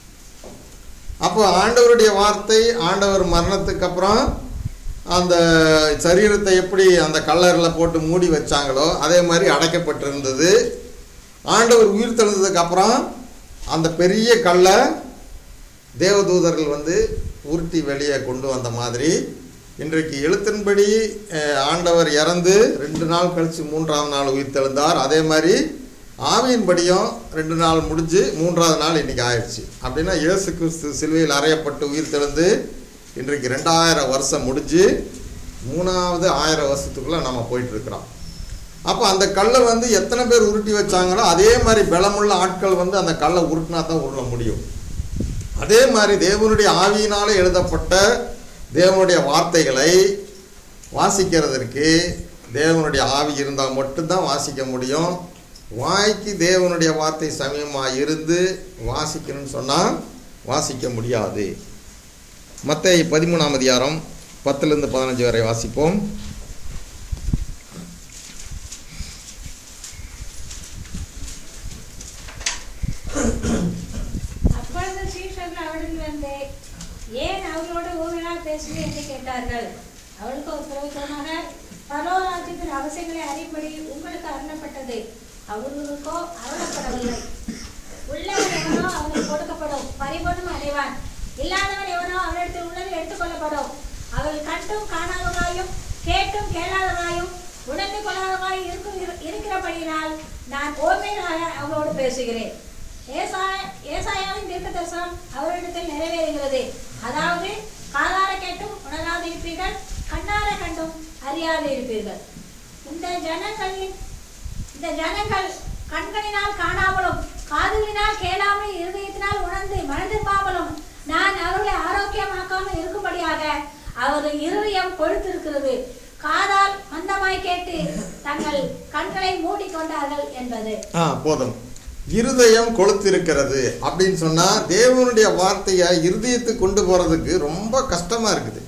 அப்போ ஆண்டவருடைய வார்த்தை ஆண்டவர் மரணத்துக்கு அப்புறம் அந்த சரீரத்தை எப்படி அந்த கல்லறையில் போட்டு மூடி வச்சாங்களோ அதே மாதிரி அடைக்கப்பட்டிருந்தது ஆண்டவர் உயிர் தெழுந்ததுக்கு அப்புறம் அந்த பெரிய கல்லை தேவதூதர்கள் வந்து உருட்டி வெளியே கொண்டு வந்த மாதிரி இன்றைக்கு எழுத்தின்படி அஹ், ஆண்டவர் இறந்து ரெண்டு நாள் கழித்து மூன்றாவது நாள் உயிர் தெழுந்தார் அதே மாதிரி ஆவியின்படியும் ரெண்டு நாள் முடிஞ்சு மூன்றாவது நாள் இன்னைக்கு ஆயிடுச்சு அப்படின்னா இயேசு கிறிஸ்து சிலுவையில் அறையப்பட்டு உயிர் தெழுந்து இன்றைக்கு ரெண்டாயிரம் வருஷம் முடிஞ்சு மூணாவது ஆயிரம் வருஷத்துக்குள்ளே நம்ம போயிட்டுருக்குறோம் அப்போ அந்த கல்லை வந்து எத்தனை பேர் உருட்டி வச்சாங்களோ அதே மாதிரி பலமுள்ள ஆட்கள் வந்து அந்த கல்லை உருட்டினா தான் உருள முடியும் அதே மாதிரி தேவனுடைய ஆவியினாலே எழுதப்பட்ட தேவனுடைய வார்த்தைகளை வாசிக்கிறதற்கு தேவனுடைய ஆவி இருந்தால் மட்டும்தான் வாசிக்க முடியும் வாய்க்கு தேவனுடைய வார்த்தை சமயமாக இருந்து வாசிக்கணும்னு சொன்னால் வாசிக்க முடியாது மற்ற பதிமூணாம் அதிகாரம் பத்துலேருந்து பதினஞ்சு வரை வாசிப்போம் அப்பொழுது சீஷர்கள் அவரில் வந்து ஏன் அவர்களோடு ஊவினால் பேசுகிறேன் என்று கேட்டார்கள் அவளுக்கு ஒரு பிரயோஜனமாக பரலோராஜ்யத்தின் அவசியங்களை அறியும்படி உங்களுக்கு அருளப்பட்டது அவர்களுக்கோ அருளப்படவில்லை உள்ளவன் எவனோ அவனுக்கு கொடுக்கப்படும் பரிபூர்ணம் அடைவான் இல்லாதவன் எவனோ அவனிடத்தில் உள்ளது எடுத்துக்கொள்ளப்படும் அவள் கண்டும் காணாதவனாயும் கேட்டும் கேளாதவனாயும் உணர்ந்து கொள்ளாதவனாய் இருக்கும் இருக்கிறபடியினால் நான் ஓமையாக அவளோடு பேசுகிறேன் ஏசாய- ஏசாயாவின் தீர்க்கதரிசனம் அவரிடத்தில் நிறைவேறுகிறது அதாவது காதார கேட்டும் உணராதிருப்பீர்கள் கண்ணார கண்டும் அறியாது இருப்பீர்கள் இந்த ஜனங்களின் இந்த ஜனங்கள் கண்களினால் காணாமலும் காதுகளினால் கேளாமல் இருதயத்தினால் உணர்ந்து மனதிருப்பாமலும் நான் அவர்களை ஆரோக்கியமாக்காமல் இருக்கும்படியாக அவர்கள் இருதயம் கொழுத்திருக்கிறது காதால் மந்தமாய் கேட்டு தங்கள் கண்களை மூடிக்கொண்டார்கள் என்பது ஆ போதும் இருதயம் கொளுத்திருக்கிறது அப்படின்னு சொன்னா தேவனுடைய வார்த்தையை இருதயத்துக்கு கொண்டு போறதுக்கு ரொம்ப கஷ்டமா இருக்குது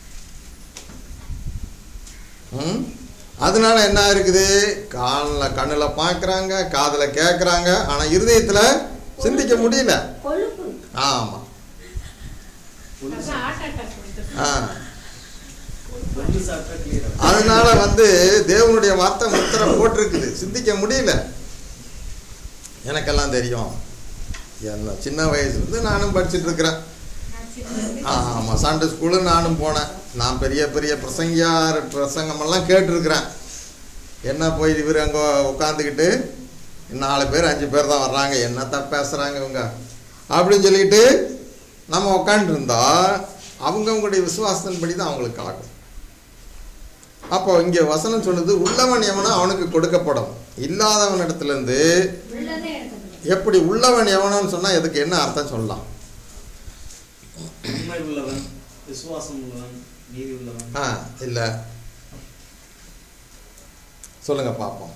ம்? அதனால என்ன இருக்குது காலில் கண்ணில் பார்க்குறாங்க காதில் கேட்குறாங்க ஆனால் இருதயத்தில் சிந்திக்க முடியல கொழுப்பு ஆமாம் அதான் heart attack கொடுத்துருக்கு. ஆ ஒன்று சாப்பிட்டா clear ஆகும். அதனால வந்து தேவனுடைய வார்த்தை முத்திரம் போட்டிருக்குது சிந்திக்க முடியல எனக்கெல்லாம் தெரியும் என்ன சின்ன வயசுலேருந்து நானும் படிச்சுட்டு இருக்கிறேன் ஆமாம் சண்டே ஸ்கூலு நானும் போனேன் நான் பெரிய பெரிய பிரசங்கியார் பிரசங்கமெல்லாம் கேட்டிருக்கிறேன் என்ன போய் இவர் அங்கே உட்காந்துக்கிட்டு நாலு பேர் அஞ்சு பேர் தான் வர்றாங்க என்னத்த பேசுகிறாங்க இவங்க அப்படின்னு சொல்லிட்டு நம்ம உட்காந்துருந்தா அவங்கவுங்களுடைய விசுவாசத்தின்படி தான் அவங்களுக்கு ஆகும் அப்போ இங்கே வசனம் சொல்லுது உள்ளவன் எவனோ அவனுக்கு கொடுக்கப்படும் இல்லாதவன் இடத்துலேருந்து உள்ளதே எடுத்துக்கணும் எப்படி உள்ளவன் எவனோன்னு சொன்னால் இதுக்கு என்ன அர்த்தம் சொல்லலாம் உண்மை உள்ளவன் விசுவாசம் உள்ளவன் நீதி உள்ளவன் ஆ இல்லை சொல்லுங்க பார்ப்போம்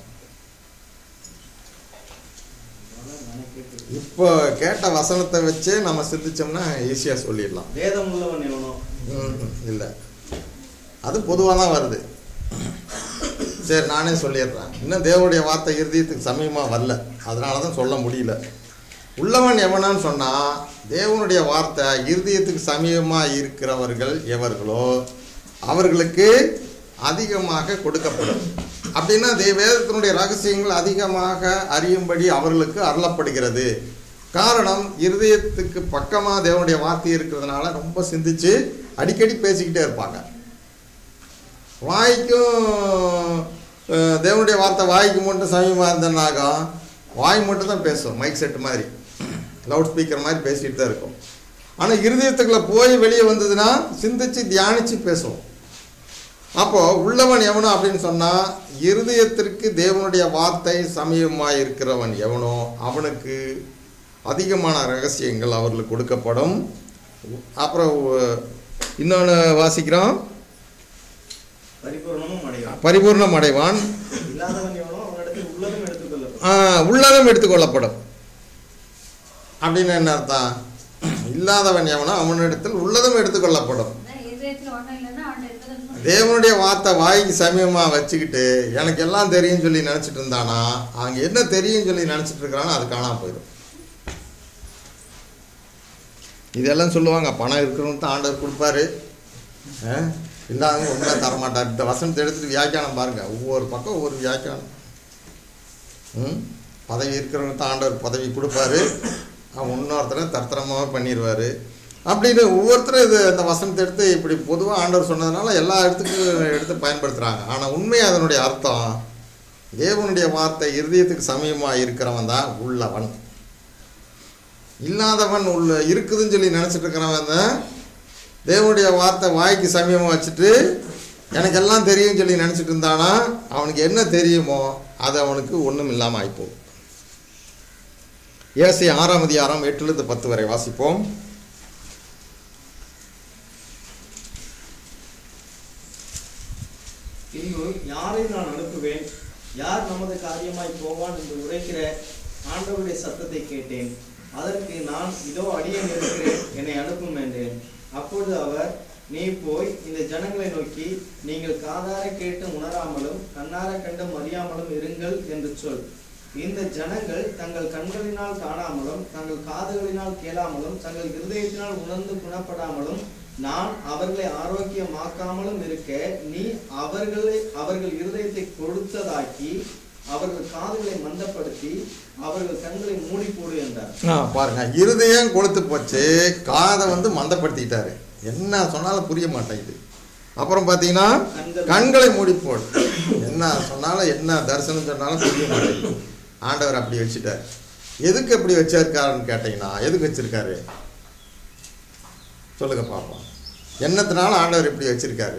அதனால நானே கேட்டு இப்போ கேட்ட வசனத்தை வச்சே நம்ம சிந்திச்சோம்னா ஈஸியாக சொல்லிடலாம் வேதம் உள்ளவன் எவனோ இல்லை அது பொதுவாக தான் வருது சரி நானே சொல்லிடுறேன் இன்னும் தேவனுடைய வார்த்தை இருதயத்துக்கு சமயமாக வரல அதனால தான் சொல்ல முடியல உள்ளவன் எவனான்னு சொன்னால் தேவனுடைய வார்த்தை இருதயத்துக்கு சமயமாக இருக்கிறவர்கள் எவர்களோ அவர்களுக்கு அதிகமாக கொடுக்கப்படும் அப்படின்னா தே வேதத்தினுடைய ரகசியங்கள் அதிகமாக அறியும்படி அவர்களுக்கு அருளப்படுகிறது காரணம் இருதயத்துக்கு பக்கமாக தேவனுடைய வார்த்தை இருக்கிறதுனால ரொம்ப சிந்திச்சு அடிக்கடி பேசிக்கிட்டே இருப்பாங்க வாய்க்கும் அஹ், தேவனுடைய வார்த்தை வாய்க்கு மட்டும் சமயமாக இருந்தனாகும் வாய் மட்டும் தான் பேசும் மைக் செட் மாதிரி லவுட் ஸ்பீக்கர் மாதிரி பேசிகிட்டு தான் இருக்கும் ஆனால் இருதயத்துக்குள்ளே போய் வெளியே வந்ததுன்னா சிந்திச்சு தியானித்து பேசுவோம் அப்போது உள்ளவன் எவனோ அப்படின்னு சொன்னால் இருதயத்திற்கு தேவனுடைய வார்த்தை சமயமாக இருக்கிறவன் எவனோ அவனுக்கு அதிகமான ரகசியங்கள் அவர்களுக்கு கொடுக்கப்படும் அப்புறம் இன்னொன்று வாசிக்கிறோம் பரிபூர்ணமும் அடைவான் பரிபூர்ணம் அடைவான் இல்லாதவன் எவனோ அவனிடத்தில் உள்ளதும் எடுத்துக்கொள்ளப்படும் ஆ, உள்ளதும் எடுத்துக்கொள்ளப்படும் அப்படின்னு என்ன அர்த்தம் இல்லாதவன் எவனோ அவனிடத்தில் உள்ளதும் எடுத்துக்கொள்ளப்படும் அதான் இதயத்துல ஒண்ணும் இல்லைன்னா அவன் இருக்கிறது தேவனுடைய வார்த்தை வாய்க்கு சமயமாக வச்சுக்கிட்டு எனக்கு எல்லாம் தெரியும்னு சொல்லி நினச்சிட்டு இருந்தானா அவங்க என்ன தெரியும்னு சொல்லி நினச்சிட்டு இருக்கிறானோ அது காணாம போயிடும் இதெல்லாம் சொல்லுவாங்க பணம் இருக்கிறவங்க தான் ஆண்டவர் கொடுப்பாரு ஆ? இல்லாதவங்க ஒன்றுமே தரமாட்டார் இந்த வசனத்தை எடுத்துட்டு வியாக்கியானம் பாருங்க ஒவ்வொரு பக்கம் ஒவ்வொரு வியாக்கியானம் ம் பதவி இருக்கிறவங்க தான் ஆண்டவர் பதவி கொடுப்பாரு அவன் இன்னொருத்தரை தர்த்தரமாக பண்ணிடுவார் அப்படின்னு ஒவ்வொருத்தரும் இது அந்த வசனத்தை எடுத்து இப்படி பொதுவாக ஆண்டவர் சொன்னதுனால எல்லா இடத்துக்கும் எடுத்து பயன்படுத்துகிறாங்க ஆனால் உண்மை அதனுடைய அர்த்தம் தேவனுடைய வார்த்தை இருதயத்துக்கு சமயமாக இருக்கிறவன் தான் உள்ளவன் இல்லாதவன் உள்ள இருக்குதுன்னு சொல்லி நினச்சிட்டு இருக்கிறவன் தான் தேவனுடைய வார்த்தை வாய்க்கு சமயமாக வச்சுட்டு எனக்கு எல்லாம் தெரியும்னு சொல்லி நினச்சிட்டு இருந்தானா அவனுக்கு என்ன தெரியுமோ அது அவனுக்கு ஒன்றும் இல்லாமல் ஆயிப்போகும் ஏசி ஆறாம் அதிகாரம் எட்டுலேருந்து பத்து வரை வாசிப்போம் தமது காரியமாய் போவான் என்று உரைக்கிற ஆண்டவருடைய சத்தத்தை கேட்டேன் அதற்கு நான் இதோ அடியேன் இருக்கிறேன் என்னை அனுப்பும் என்றேன் அப்பொழுது அவர் நீ போய் இந்த ஜனங்களை நோக்கி நீங்கள் காதார கேட்டு உணராமலும் கண்ணார கண்டும் அறியாமலும் இருங்கள் என்று சொல் இந்த ஜனங்கள் தங்கள் கண்களினால் காணாமலும் தங்கள் காதுகளினால் கேளாமலும் தங்கள் இருதயத்தினால் உணர்ந்து குணப்படாமலும் நான் அவர்களை ஆரோக்கியமாக்காமலும் இருக்க நீ அவர்களை அவர்கள் இருதயத்தை கொடுத்ததாக்கி அவர்கள் காதுகளை மந்தப்படுத்தி அவர்கள் கண்களை மூடி போடு என்றார் ஆ, பாருங்க இருதயம் கொளுத்து போச்சு காதை வந்து மந்தப்படுத்திட்டாரு என்ன சொன்னாலும் புரிய மாட்டேங்குது அப்புறம் பார்த்தீங்கன்னா கண்கள் கண்களை மூடி போடு என்ன சொன்னாலும் என்ன தரிசனம் சொன்னாலும் புரிய மாட்டேங்குது ஆண்டவர் அப்படி வச்சுட்டார் எதுக்கு அப்படி வச்சிருக்காருன்னு கேட்டிங்கன்னா எதுக்கு வச்சிருக்காரு சொல்லுங்க பார்ப்போம் என்னத்தினால ஆண்டவர் இப்படி வச்சிருக்காரு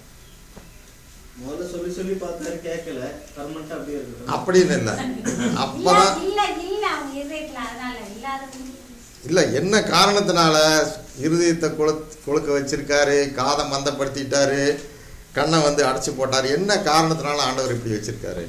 முதல்ல சொல்லி சொல்லி பார்த்தாரு கேட்கல பர்மனண்டா அப்படியே இருக்கு அப்படின்னு இல்லை அப்பதான் இல்ல இல்ல அவங்க இருதயத்துல அதனால இல்லாத இல்லை என்ன காரணத்தினால இருதயத்தை கொளு கொழுக்க வச்சிருக்காரு காதை மந்தப்படுத்திட்டாரு கண்ணை வந்து அடைச்சி போட்டார் என்ன காரணத்தினால ஆண்டவர் இப்படி வச்சிருக்காரு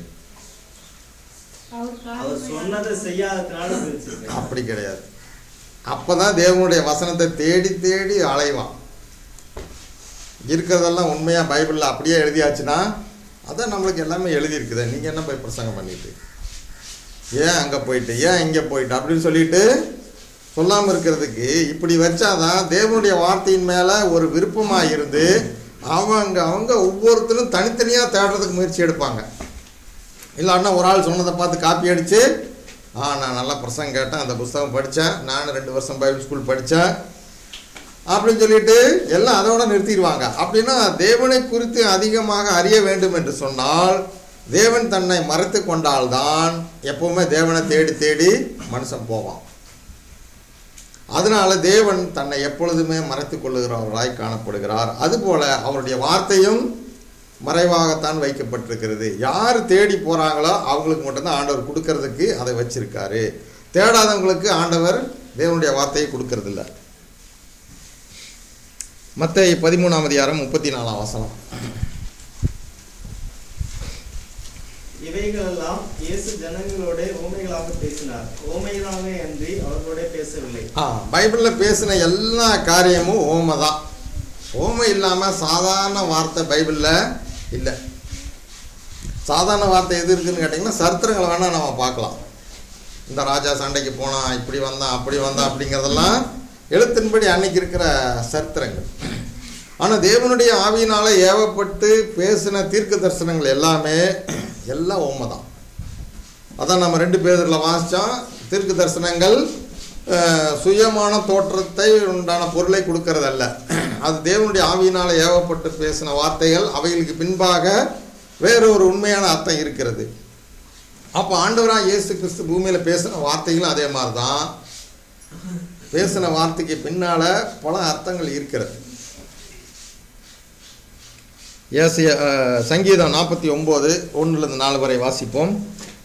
அவர் அவர் காரணம் சொன்னதை செய்யாததுனால இப்படி வச்சிருக்காரு அப்படி கிடையாது அப்பதான் தேவனுடைய வசனத்தை தேடி தேடி அலைவான் இருக்கிறதெல்லாம் உண்மையாக பைபிளில் அப்படியே எழுதியாச்சுன்னா அதான் நம்மளுக்கு எல்லாமே எழுதியிருக்குது நீங்கள் என்ன போய் பிரசங்கம் பண்ணிட்டு ஏன் அங்கே போயிட்டு ஏன் இங்கே போயிட்டு அப்படின்னு சொல்லிட்டு சொல்லாமல் இருக்கிறதுக்கு இப்படி வச்சாதான் தேவனுடைய வார்த்தையின் மேலே ஒரு விருப்பமாக இருந்து அவங்க அவங்க ஒவ்வொருத்தரும் தனித்தனியாக தேடுறதுக்கு முயற்சி எடுப்பாங்க இல்லைன்னா ஒரு ஆள் சொன்னதை பார்த்து காப்பி அடித்து ஆ நான் நல்லா பிரசங்கம் கேட்டேன் அந்த புஸ்தகம் படித்தேன் நானும் ரெண்டு வருஷம் பைபிள் ஸ்கூல் படித்தேன் அப்படின்னு சொல்லிட்டு எல்லாம் அதோட நிறுத்திடுவாங்க அப்படின்னா தேவனை குறித்து அதிகமாக அறிய வேண்டும் என்று சொன்னால் தேவன் தன்னை மறைத்து கொண்டால்தான் எப்பவுமே தேவனை தேடி தேடி மனுஷன் போவான் அதனால தேவன் தன்னை எப்பொழுதுமே மறைத்து கொள்ளுகிறவராய் காணப்படுகிறார் அதுபோல அவருடைய வார்த்தையும் மறைவாகத்தான் வைக்கப்பட்டிருக்கிறது யார் தேடி போறாங்களோ அவங்களுக்கு மட்டும்தான் ஆண்டவர் கொடுக்கறதுக்கு அதை வச்சிருக்காரு தேடாதவங்களுக்கு ஆண்டவர் தேவனுடைய வார்த்தையை கொடுக்கறதில்ல மத்தேயு பதிமூணாம் அதிகாரம் முப்பத்தி நாலாம் வசனம் இவைகளெல்லாம் இயேசு ஜனங்களோட ஓமைகளாக பேசினார் ஓமைகளாக அன்றி அவர்களோட பேசவில்லை ஆ பைபிளில் பேசின எல்லா காரியமும் ஓமை தான் ஓமை இல்லாமல் சாதாரண வார்த்தை பைபிளில் இல்லை சாதாரண வார்த்தை எது இருக்குன்னு கேட்டிங்கன்னா சரித்திரங்களை வேணால் நம்ம பார்க்கலாம் இந்த ராஜா சண்டைக்கு போனான் இப்படி வந்தான் அப்படி வந்தான் அப்படிங்கிறதெல்லாம் எழுத்தின்படி அன்னைக்கு இருக்கிற சரித்திரங்கள் ஆனால் தேவனுடைய ஆவியினால ஏவப்பட்டு பேசின தீர்க்க தரிசனங்கள் எல்லாமே எல்லாம் உண்மை தான் அதான் நம்ம ரெண்டு பேரில் வாசித்தோம் தீர்க்க தரிசனங்கள் அஹ், சுயமான தோற்றத்தை உண்டான பொருளை கொடுக்கறதல்ல அது தேவனுடைய ஆவியினால் ஏவப்பட்டு பேசின வார்த்தைகள் அவைகளுக்கு பின்பாக வேறொரு உண்மையான அர்த்தம் இருக்கிறது அப்போ ஆண்டவராக இயேசு கிறிஸ்து பூமியில் பேசின வார்த்தைகளும் அதே மாதிரி தான் பேசின வார்த்தைக்கு பின்னால் பல அர்த்தங்கள் இருக்கிறது ஏசிய அஹ், சங்கீதம் நாற்பத்தி ஒம்பது ஒன்றுலேருந்து நாலு வரை வாசிப்போம்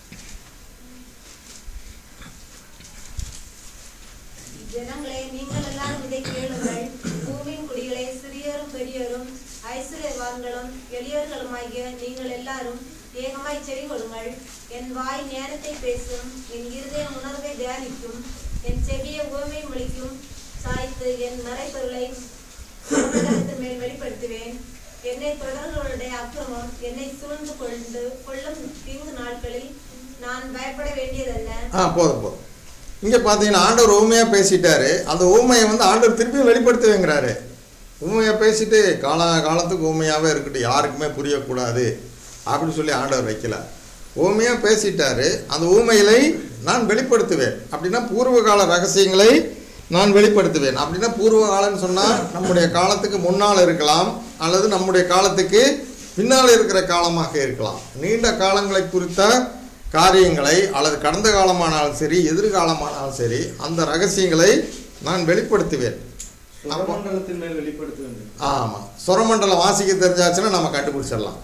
ஜனங்களே நீங்கள் எல்லாரும் இதை கேளுங்கள் பூமியின் குடிகளே சிறியரும் பெரியரும் ஐஸ்வர்யவான்களும் எளியவர்களுமாகிய நீங்கள் எல்லாரும் ஏகமாய் செவி கொள்ளுங்கள் என் வாய் ஞானத்தை பேசும் என் இருதயம் உணர்வை தியானிக்கும் என் செவியை உவமை மொழிக்கும் சாய்த்து என் மறைப்பொருளை சமுதாயத்தின் மேல் வெளிப்படுத்துவேன் என்னை தொடர்களுடைய அக்கிரமம் என்னை சூழ்ந்து கொண்டு கொள்ளும் தீங்கு நாட்களில் நான் பயப்பட வேண்டியதல்ல ஆ போதும் போதும் இங்கே பார்த்தீங்கன்னா ஆண்டவர் ஊமையாக பேசிட்டாரு அந்த ஊமையை வந்து ஆண்டவர் திருப்பியும் வெளிப்படுத்துவேங்கிறாரு ஊமையாக பேசிட்டு கால காலத்துக்கு ஊமையாகவே இருக்கட்டும் யாருக்குமே புரியக்கூடாது அப்படின்னு சொல்லி ஆண்டவர் வைக்கல ஊமையாக பேசிட்டாரு அந்த ஊமைகளை நான் வெளிப்படுத்துவேன் அப்படின்னா பூர்வகால ரகசியங்களை நான் வெளிப்படுத்துவேன் அப்படின்னா பூர்வ காலம்னு சொன்னால் நம்முடைய காலத்துக்கு முன்னால் இருக்கலாம் அல்லது நம்முடைய காலத்துக்கு பின்னால் இருக்கிற காலமாக இருக்கலாம் நீண்ட காலங்களை குறித்த காரியங்களை அல்லது கடந்த காலமானாலும் சரி எதிர்காலமானாலும் சரி அந்த ரகசியங்களை நான் வெளிப்படுத்துவேன் சுரமண்டலத்தின் மேல் வெளிப்படுத்த வேண்டும் ஆமாம் சுரமண்டலம் வாசிக்க தெரிஞ்சாச்சுன்னா நம்ம கண்டுபிடிச்சிடலாம்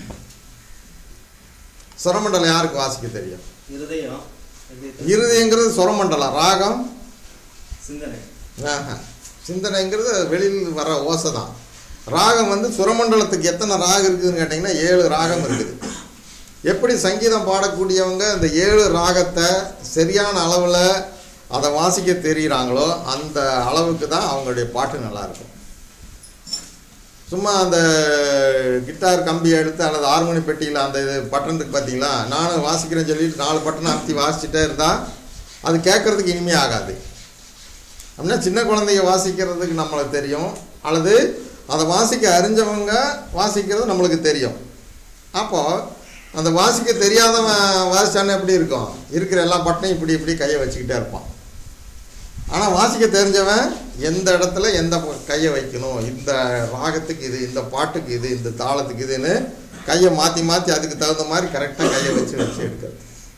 சுரமண்டலம் யாருக்கு வாசிக்க தெரியும் இருதயம் இதயத்தை- இருதயங்கிறது சுரமண்டலம் ராகம் சிந்தனை ஆஹா. சிந்தனைங்கிறது வெளியில் வர ஓசை தான் ராகம் வந்து சுரமண்டலத்துக்கு எத்தனை ராகம் இருக்குதுன்னு கேட்டிங்கன்னா ஏழு ராகம் இருக்குது எப்படி சங்கீதம் பாடக்கூடியவங்க இந்த ஏழு ராகத்தை சரியான அளவில் அதை வாசிக்க தெரியுறாங்களோ அந்த அளவுக்கு தான் அவங்களுடைய பாட்டு நல்லா இருக்கும் சும்மா அந்த கிட்டார் கம்பியை எடுத்து அல்லது ஹார்மோனி பெட்டியில் அந்த இது பட்டனுக்கு பார்த்தீங்களா நானும் வாசிக்கிறேன்னு சொல்லிட்டு நாலு பட்டனை அமுத்தி வாசிச்சுட்டே இருந்தால் அது கேட்குறதுக்கு இனிமே ஆகாது அப்படின்னா சின்ன குழந்தைங்க வாசிக்கிறதுக்கு நம்மளுக்கு தெரியும் அல்லது அதை வாசிக்க அறிஞ்சவங்க வாசிக்கிறது நம்மளுக்கு தெரியும் அப்போது அந்த வாசிக்க தெரியாதவன் வாசிச்சானே எப்படி இருக்கும் இருக்கிற எல்லா பட்டனையும் இப்படி இப்படி கையை வச்சுக்கிட்டே இருப்பான் ஆனால் வாசிக்க தெரிஞ்சவன் எந்த இடத்துல எந்த ப- கையை வைக்கணும் இந்த ராகத்துக்கு இது இந்த பாட்டுக்கு இது இந்த தாளத்துக்கு இதுன்னு கையை மாற்றி மாற்றி அதுக்கு தகுந்த மாதிரி கரெக்டாக கையை வச்சு வச்சு எடுக்கிறது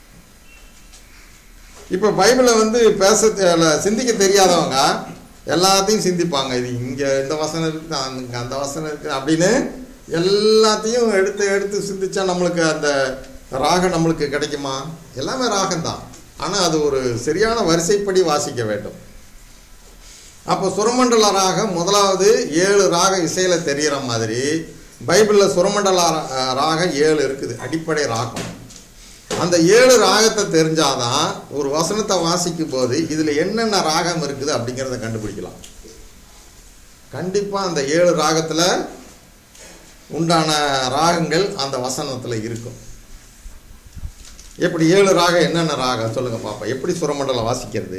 இப்போ பைபிளை வந்து பேச தெ- இல்ல, சிந்திக்க தெரியாதவங்க எல்லாத்தையும் சிந்திப்பாங்க இது இங்கே இந்த வசனம் இருக்குது அங்க அந்த வசனம் இருக்குது அப்படின்னு எல்லாத்தையும் எடுத்து எடுத்து சிந்திச்சா நம்மளுக்கு அந்த ராகம் நம்மளுக்கு கிடைக்குமா எல்லாமே ராகம்தான் ஆனால் அது ஒரு சரியான வரிசைப்படி வாசிக்க வேண்டும் அப்போ சுரமண்டல ராகம் முதலாவது ஏழு ராக இசையில் தெரிகிற மாதிரி பைபிளில் சுரமண்டல ரா- ராகம் ஏழு இருக்குது அடிப்படை ராகம் அந்த ஏழு ராகத்தை தெரிஞ்சாதான் ஒரு வசனத்தை வாசிக்கும் போது இதில் என்னென்ன ராகம் இருக்குது அப்படிங்கிறத கண்டுபிடிக்கலாம் கண்டிப்பாக அந்த ஏழு ராகத்தில் உண்டான ராகங்கள் அந்த வசனத்தில் இருக்கும் எப்படி ஏழு ராகம் என்னென்ன ராகம் சொல்லுங்க பாப்பா எப்படி சுரமண்டலம் வாசிக்கிறது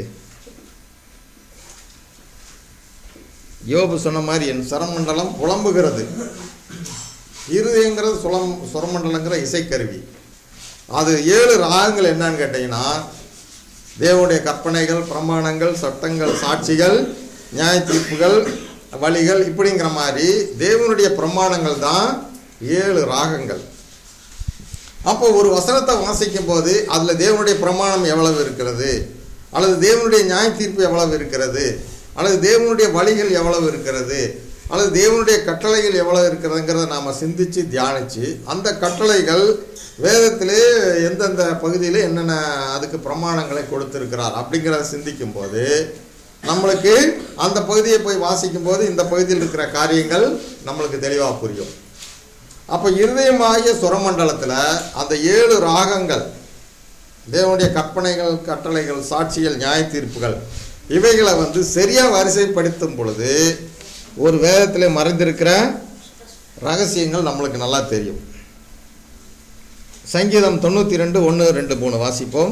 யோபு சொன்ன மாதிரி என் சுரமண்டலம் புலம்புகிறது இருதயங்கிறது சுலம் சுரமண்டலங்கிற இசைக்கருவி அது ஏழு ராகங்கள் என்னன்னு கேட்டிங்கன்னா தேவனுடைய கற்பனைகள் பிரமாணங்கள் சட்டங்கள் சாட்சிகள் நியாய தீர்ப்புகள் வழிகள் இப்படிங்கிற மாதிரி தேவனுடைய பிரமாணங்கள் தான் ஏழு ராகங்கள் அப்போ ஒரு வசனத்தை வாசிக்கும் போது அதில் தேவனுடைய பிரமாணம் எவ்வளவு இருக்கிறது அல்லது தேவனுடைய நியாய தீர்ப்பு எவ்வளவு இருக்கிறது அல்லது தேவனுடைய வழிகள் எவ்வளவு இருக்கிறது அல்லது தேவனுடைய கட்டளைகள் எவ்வளவு இருக்கிறதுங்கிறத நாம் சிந்திச்சு தியானித்து அந்த கட்டளைகள் வேதத்திலே எந்தெந்த பகுதியில் என்னென்ன அதுக்கு பிரமாணங்களை கொடுத்திருக்கிறார் அப்படிங்கிறத சிந்திக்கும் போது நம்மளுக்கு அந்த பகுதியை போய் வாசிக்கும் போது இந்த பகுதியில் இருக்கிற காரியங்கள் நம்மளுக்கு தெளிவாக புரியும் அப்போ இருதயமாகிய சுரமண்டலத்தில் அந்த ஏழு ராகங்கள் தேவனுடைய கற்பனைகள் கட்டளைகள் சாட்சிகள் நியாய தீர்ப்புகள் இவைகளை வந்து சரியாக வரிசைப்படுத்தும் பொழுது ஒரு வேதத்தில் மறைந்திருக்கிற ரகசியங்கள் நம்மளுக்கு நல்லா தெரியும் சங்கீதம் தொண்ணூற்றி ரெண்டு ஒன்று ரெண்டு மூணு வாசிப்போம்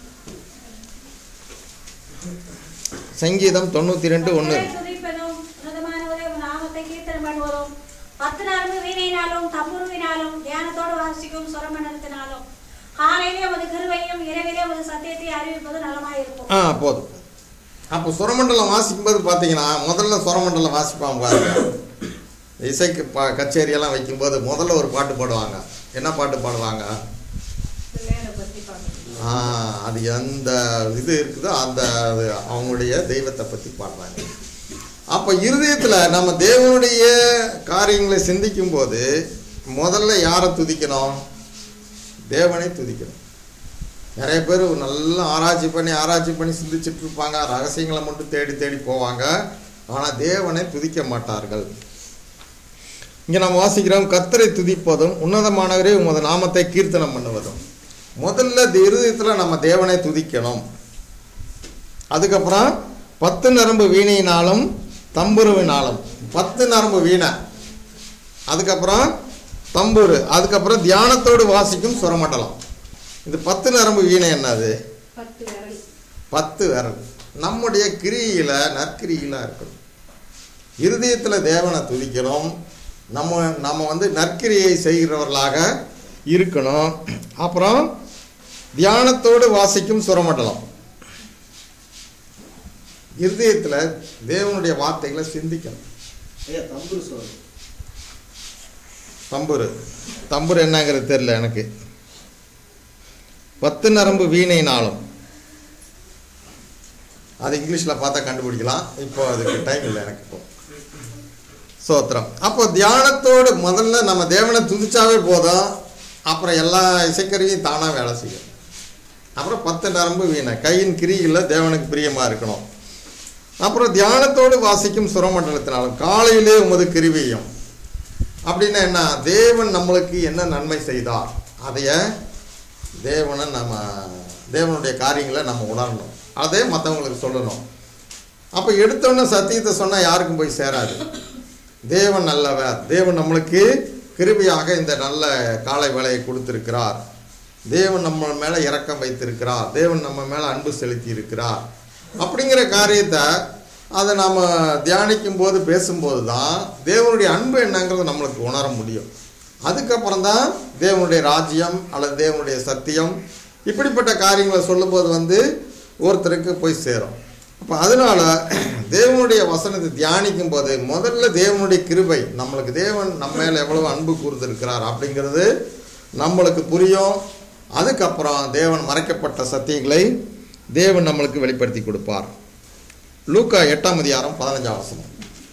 சங்கீதம் தொண்ணூற்றி ரெண்டு ஒன்று கர்த்தரை துதிப்பதும் உன்னதமானவரே உம் நாமத்தை கீர்த்தனம் பண்ணுவதும் பத்து நான்கு வீணையினாலும் தம்புருவினாலும் தியானத்தோடு வாசிக்கும் சுரமண்டலத்தினாலும் காலையிலே உமது கிருபையும் இரவிலே உமது சத்தியத்தை அறிவிப்பது நலமாயிருக்கும் ஆ போதும் அப்போ சுரமண்டலம் வாசிக்கும்போது பார்த்தீங்கன்னா முதல்ல சுரமண்டலம் வாசிப்பாங்க பாருங்க இசைக்கு பா கச்சேரியெல்லாம் வைக்கும்போது முதல்ல ஒரு பாட்டு பாடுவாங்க என்ன பாட்டு பாடுவாங்க பிள்ளைகளை பற்றி பார்க்கணும் ஆ, அது எந்த இது இருக்குதோ அந்த அது அவங்களுடைய தெய்வத்தை பற்றி பாடுறாங்க அப்போ இருதயத்தில் நம்ம தேவனுடைய காரியங்களை சிந்திக்கும் போது முதல்ல யாரை துதிக்கணும் தேவனை துதிக்கணும் நிறைய பேர் நல்லா ஆராய்ச்சி பண்ணி ஆராய்ச்சி பண்ணி சிந்திச்சுட்டு இருப்பாங்க ரகசியங்களை மட்டும் தேடி தேடி போவாங்க ஆனால் தேவனை துதிக்க மாட்டார்கள் இங்கே நம்ம வாசிக்கிறோம் கர்த்தரை துதிப்பதும் உன்னதமானவரே உமது நாமத்தை கீர்த்தனம் பண்ணுவதும் முதல்ல இந்த இருதயத்தில் நம்ம தேவனை துதிக்கணும் அதுக்கப்புறம் பத்து நரம்பு வீணையினாலும் தம்புருவினாலும் பத்து நரம்பு வீணை அதுக்கப்புறம் தம்புரு அதுக்கப்புறம் தியானத்தோடு வாசிக்கும் சுரமண்டலம் இது பத்து நரம்பு வீணை என்னது பத்து விரல் பத்து விரல் நம்முடைய கிரியில நற்கிரியில இருக்கணும் இருதயத்தில் தேவனை துதிக்கணும் நம்ம நம்ம வந்து நற்கிரியை செய்கிறவர்களாக இருக்கணும் அப்புறம் தியானத்தோடு வாசிக்கும் சுரமண்டலம் இருதயத்தில் தேவனுடைய வார்த்தைகளை சிந்திக்கணும் ஐயா தம்புரு சொல்லு தம்புரு தம்புரு என்னங்கிறது தெரியல எனக்கு பத்து நரம்பு வீணைனாலும் அது இங்கிலீஷில் பார்த்தா கண்டுபிடிக்கலாம் இப்போ அதுக்கு டைம் இல்லை எனக்கு இப்போ சோத்திரம் அப்போ தியானத்தோடு முதல்ல நம்ம தேவனை துதிச்சாவே போதும் அப்புறம் எல்லா இசைக்கருவியும் தானாக வேலை செய்யும் அப்புறம் பத்து நரம்பு வீணை கையின் கிரியில் தேவனுக்கு பிரியமாக இருக்கணும் அப்புறம் தியானத்தோடு வாசிக்கும் சுரமண்டலத்தினாலும் காலையிலே உமது கிருவியும் அப்படின்னா என்ன தேவன் நம்மளுக்கு என்ன நன்மை செய்தார் அதைய தேவனை நம்ம தேவனுடைய காரியங்களை நம்ம உணரணும் அதே மற்றவங்களுக்கு சொல்லணும் அப்போ எடுத்தோன்னே சத்தியத்தை சொன்னால் யாருக்கும் போய் சேராது தேவன் நல்லவர் தேவன் நம்மளுக்கு கிருபியாக இந்த நல்ல காலை வேலையை கொடுத்திருக்கிறார் தேவன் நம்ம மேலே இரக்கம் வைத்திருக்கிறார் தேவன் நம்ம மேலே அன்பு செலுத்தி இருக்கிறார் அப்படிங்கிற காரியத்தை அதை நாம் தியானிக்கும் போது பேசும்போது தான் தேவனுடைய அன்பு என்னங்கிறத நம்மளுக்கு உணர முடியும் அதுக்கப்புறம் தான் தேவனுடைய ராஜ்யம் அல்லது தேவனுடைய சத்தியம் இப்படிப்பட்ட காரியங்களை சொல்லும்போது வந்து ஒருத்தருக்கு போய் சேரும் அப்போ அதனால தேவனுடைய வசனத்தை தியானிக்கும் போது முதல்ல தேவனுடைய கிருபை நம்மளுக்கு தேவன் நம்ம மேலே எவ்வளவு அன்பு கூர்ந்திருக்கிறார் அப்படிங்கிறது நம்மளுக்கு புரியும் அதுக்கப்புறம் தேவன் மறைக்கப்பட்ட சத்தியங்களை தேவன் நம்மளுக்கு வெளிப்படுத்தி கொடுப்பார் லூக்கா எட்டாம் அதிகாரம் பதினஞ்சாம் வசனம்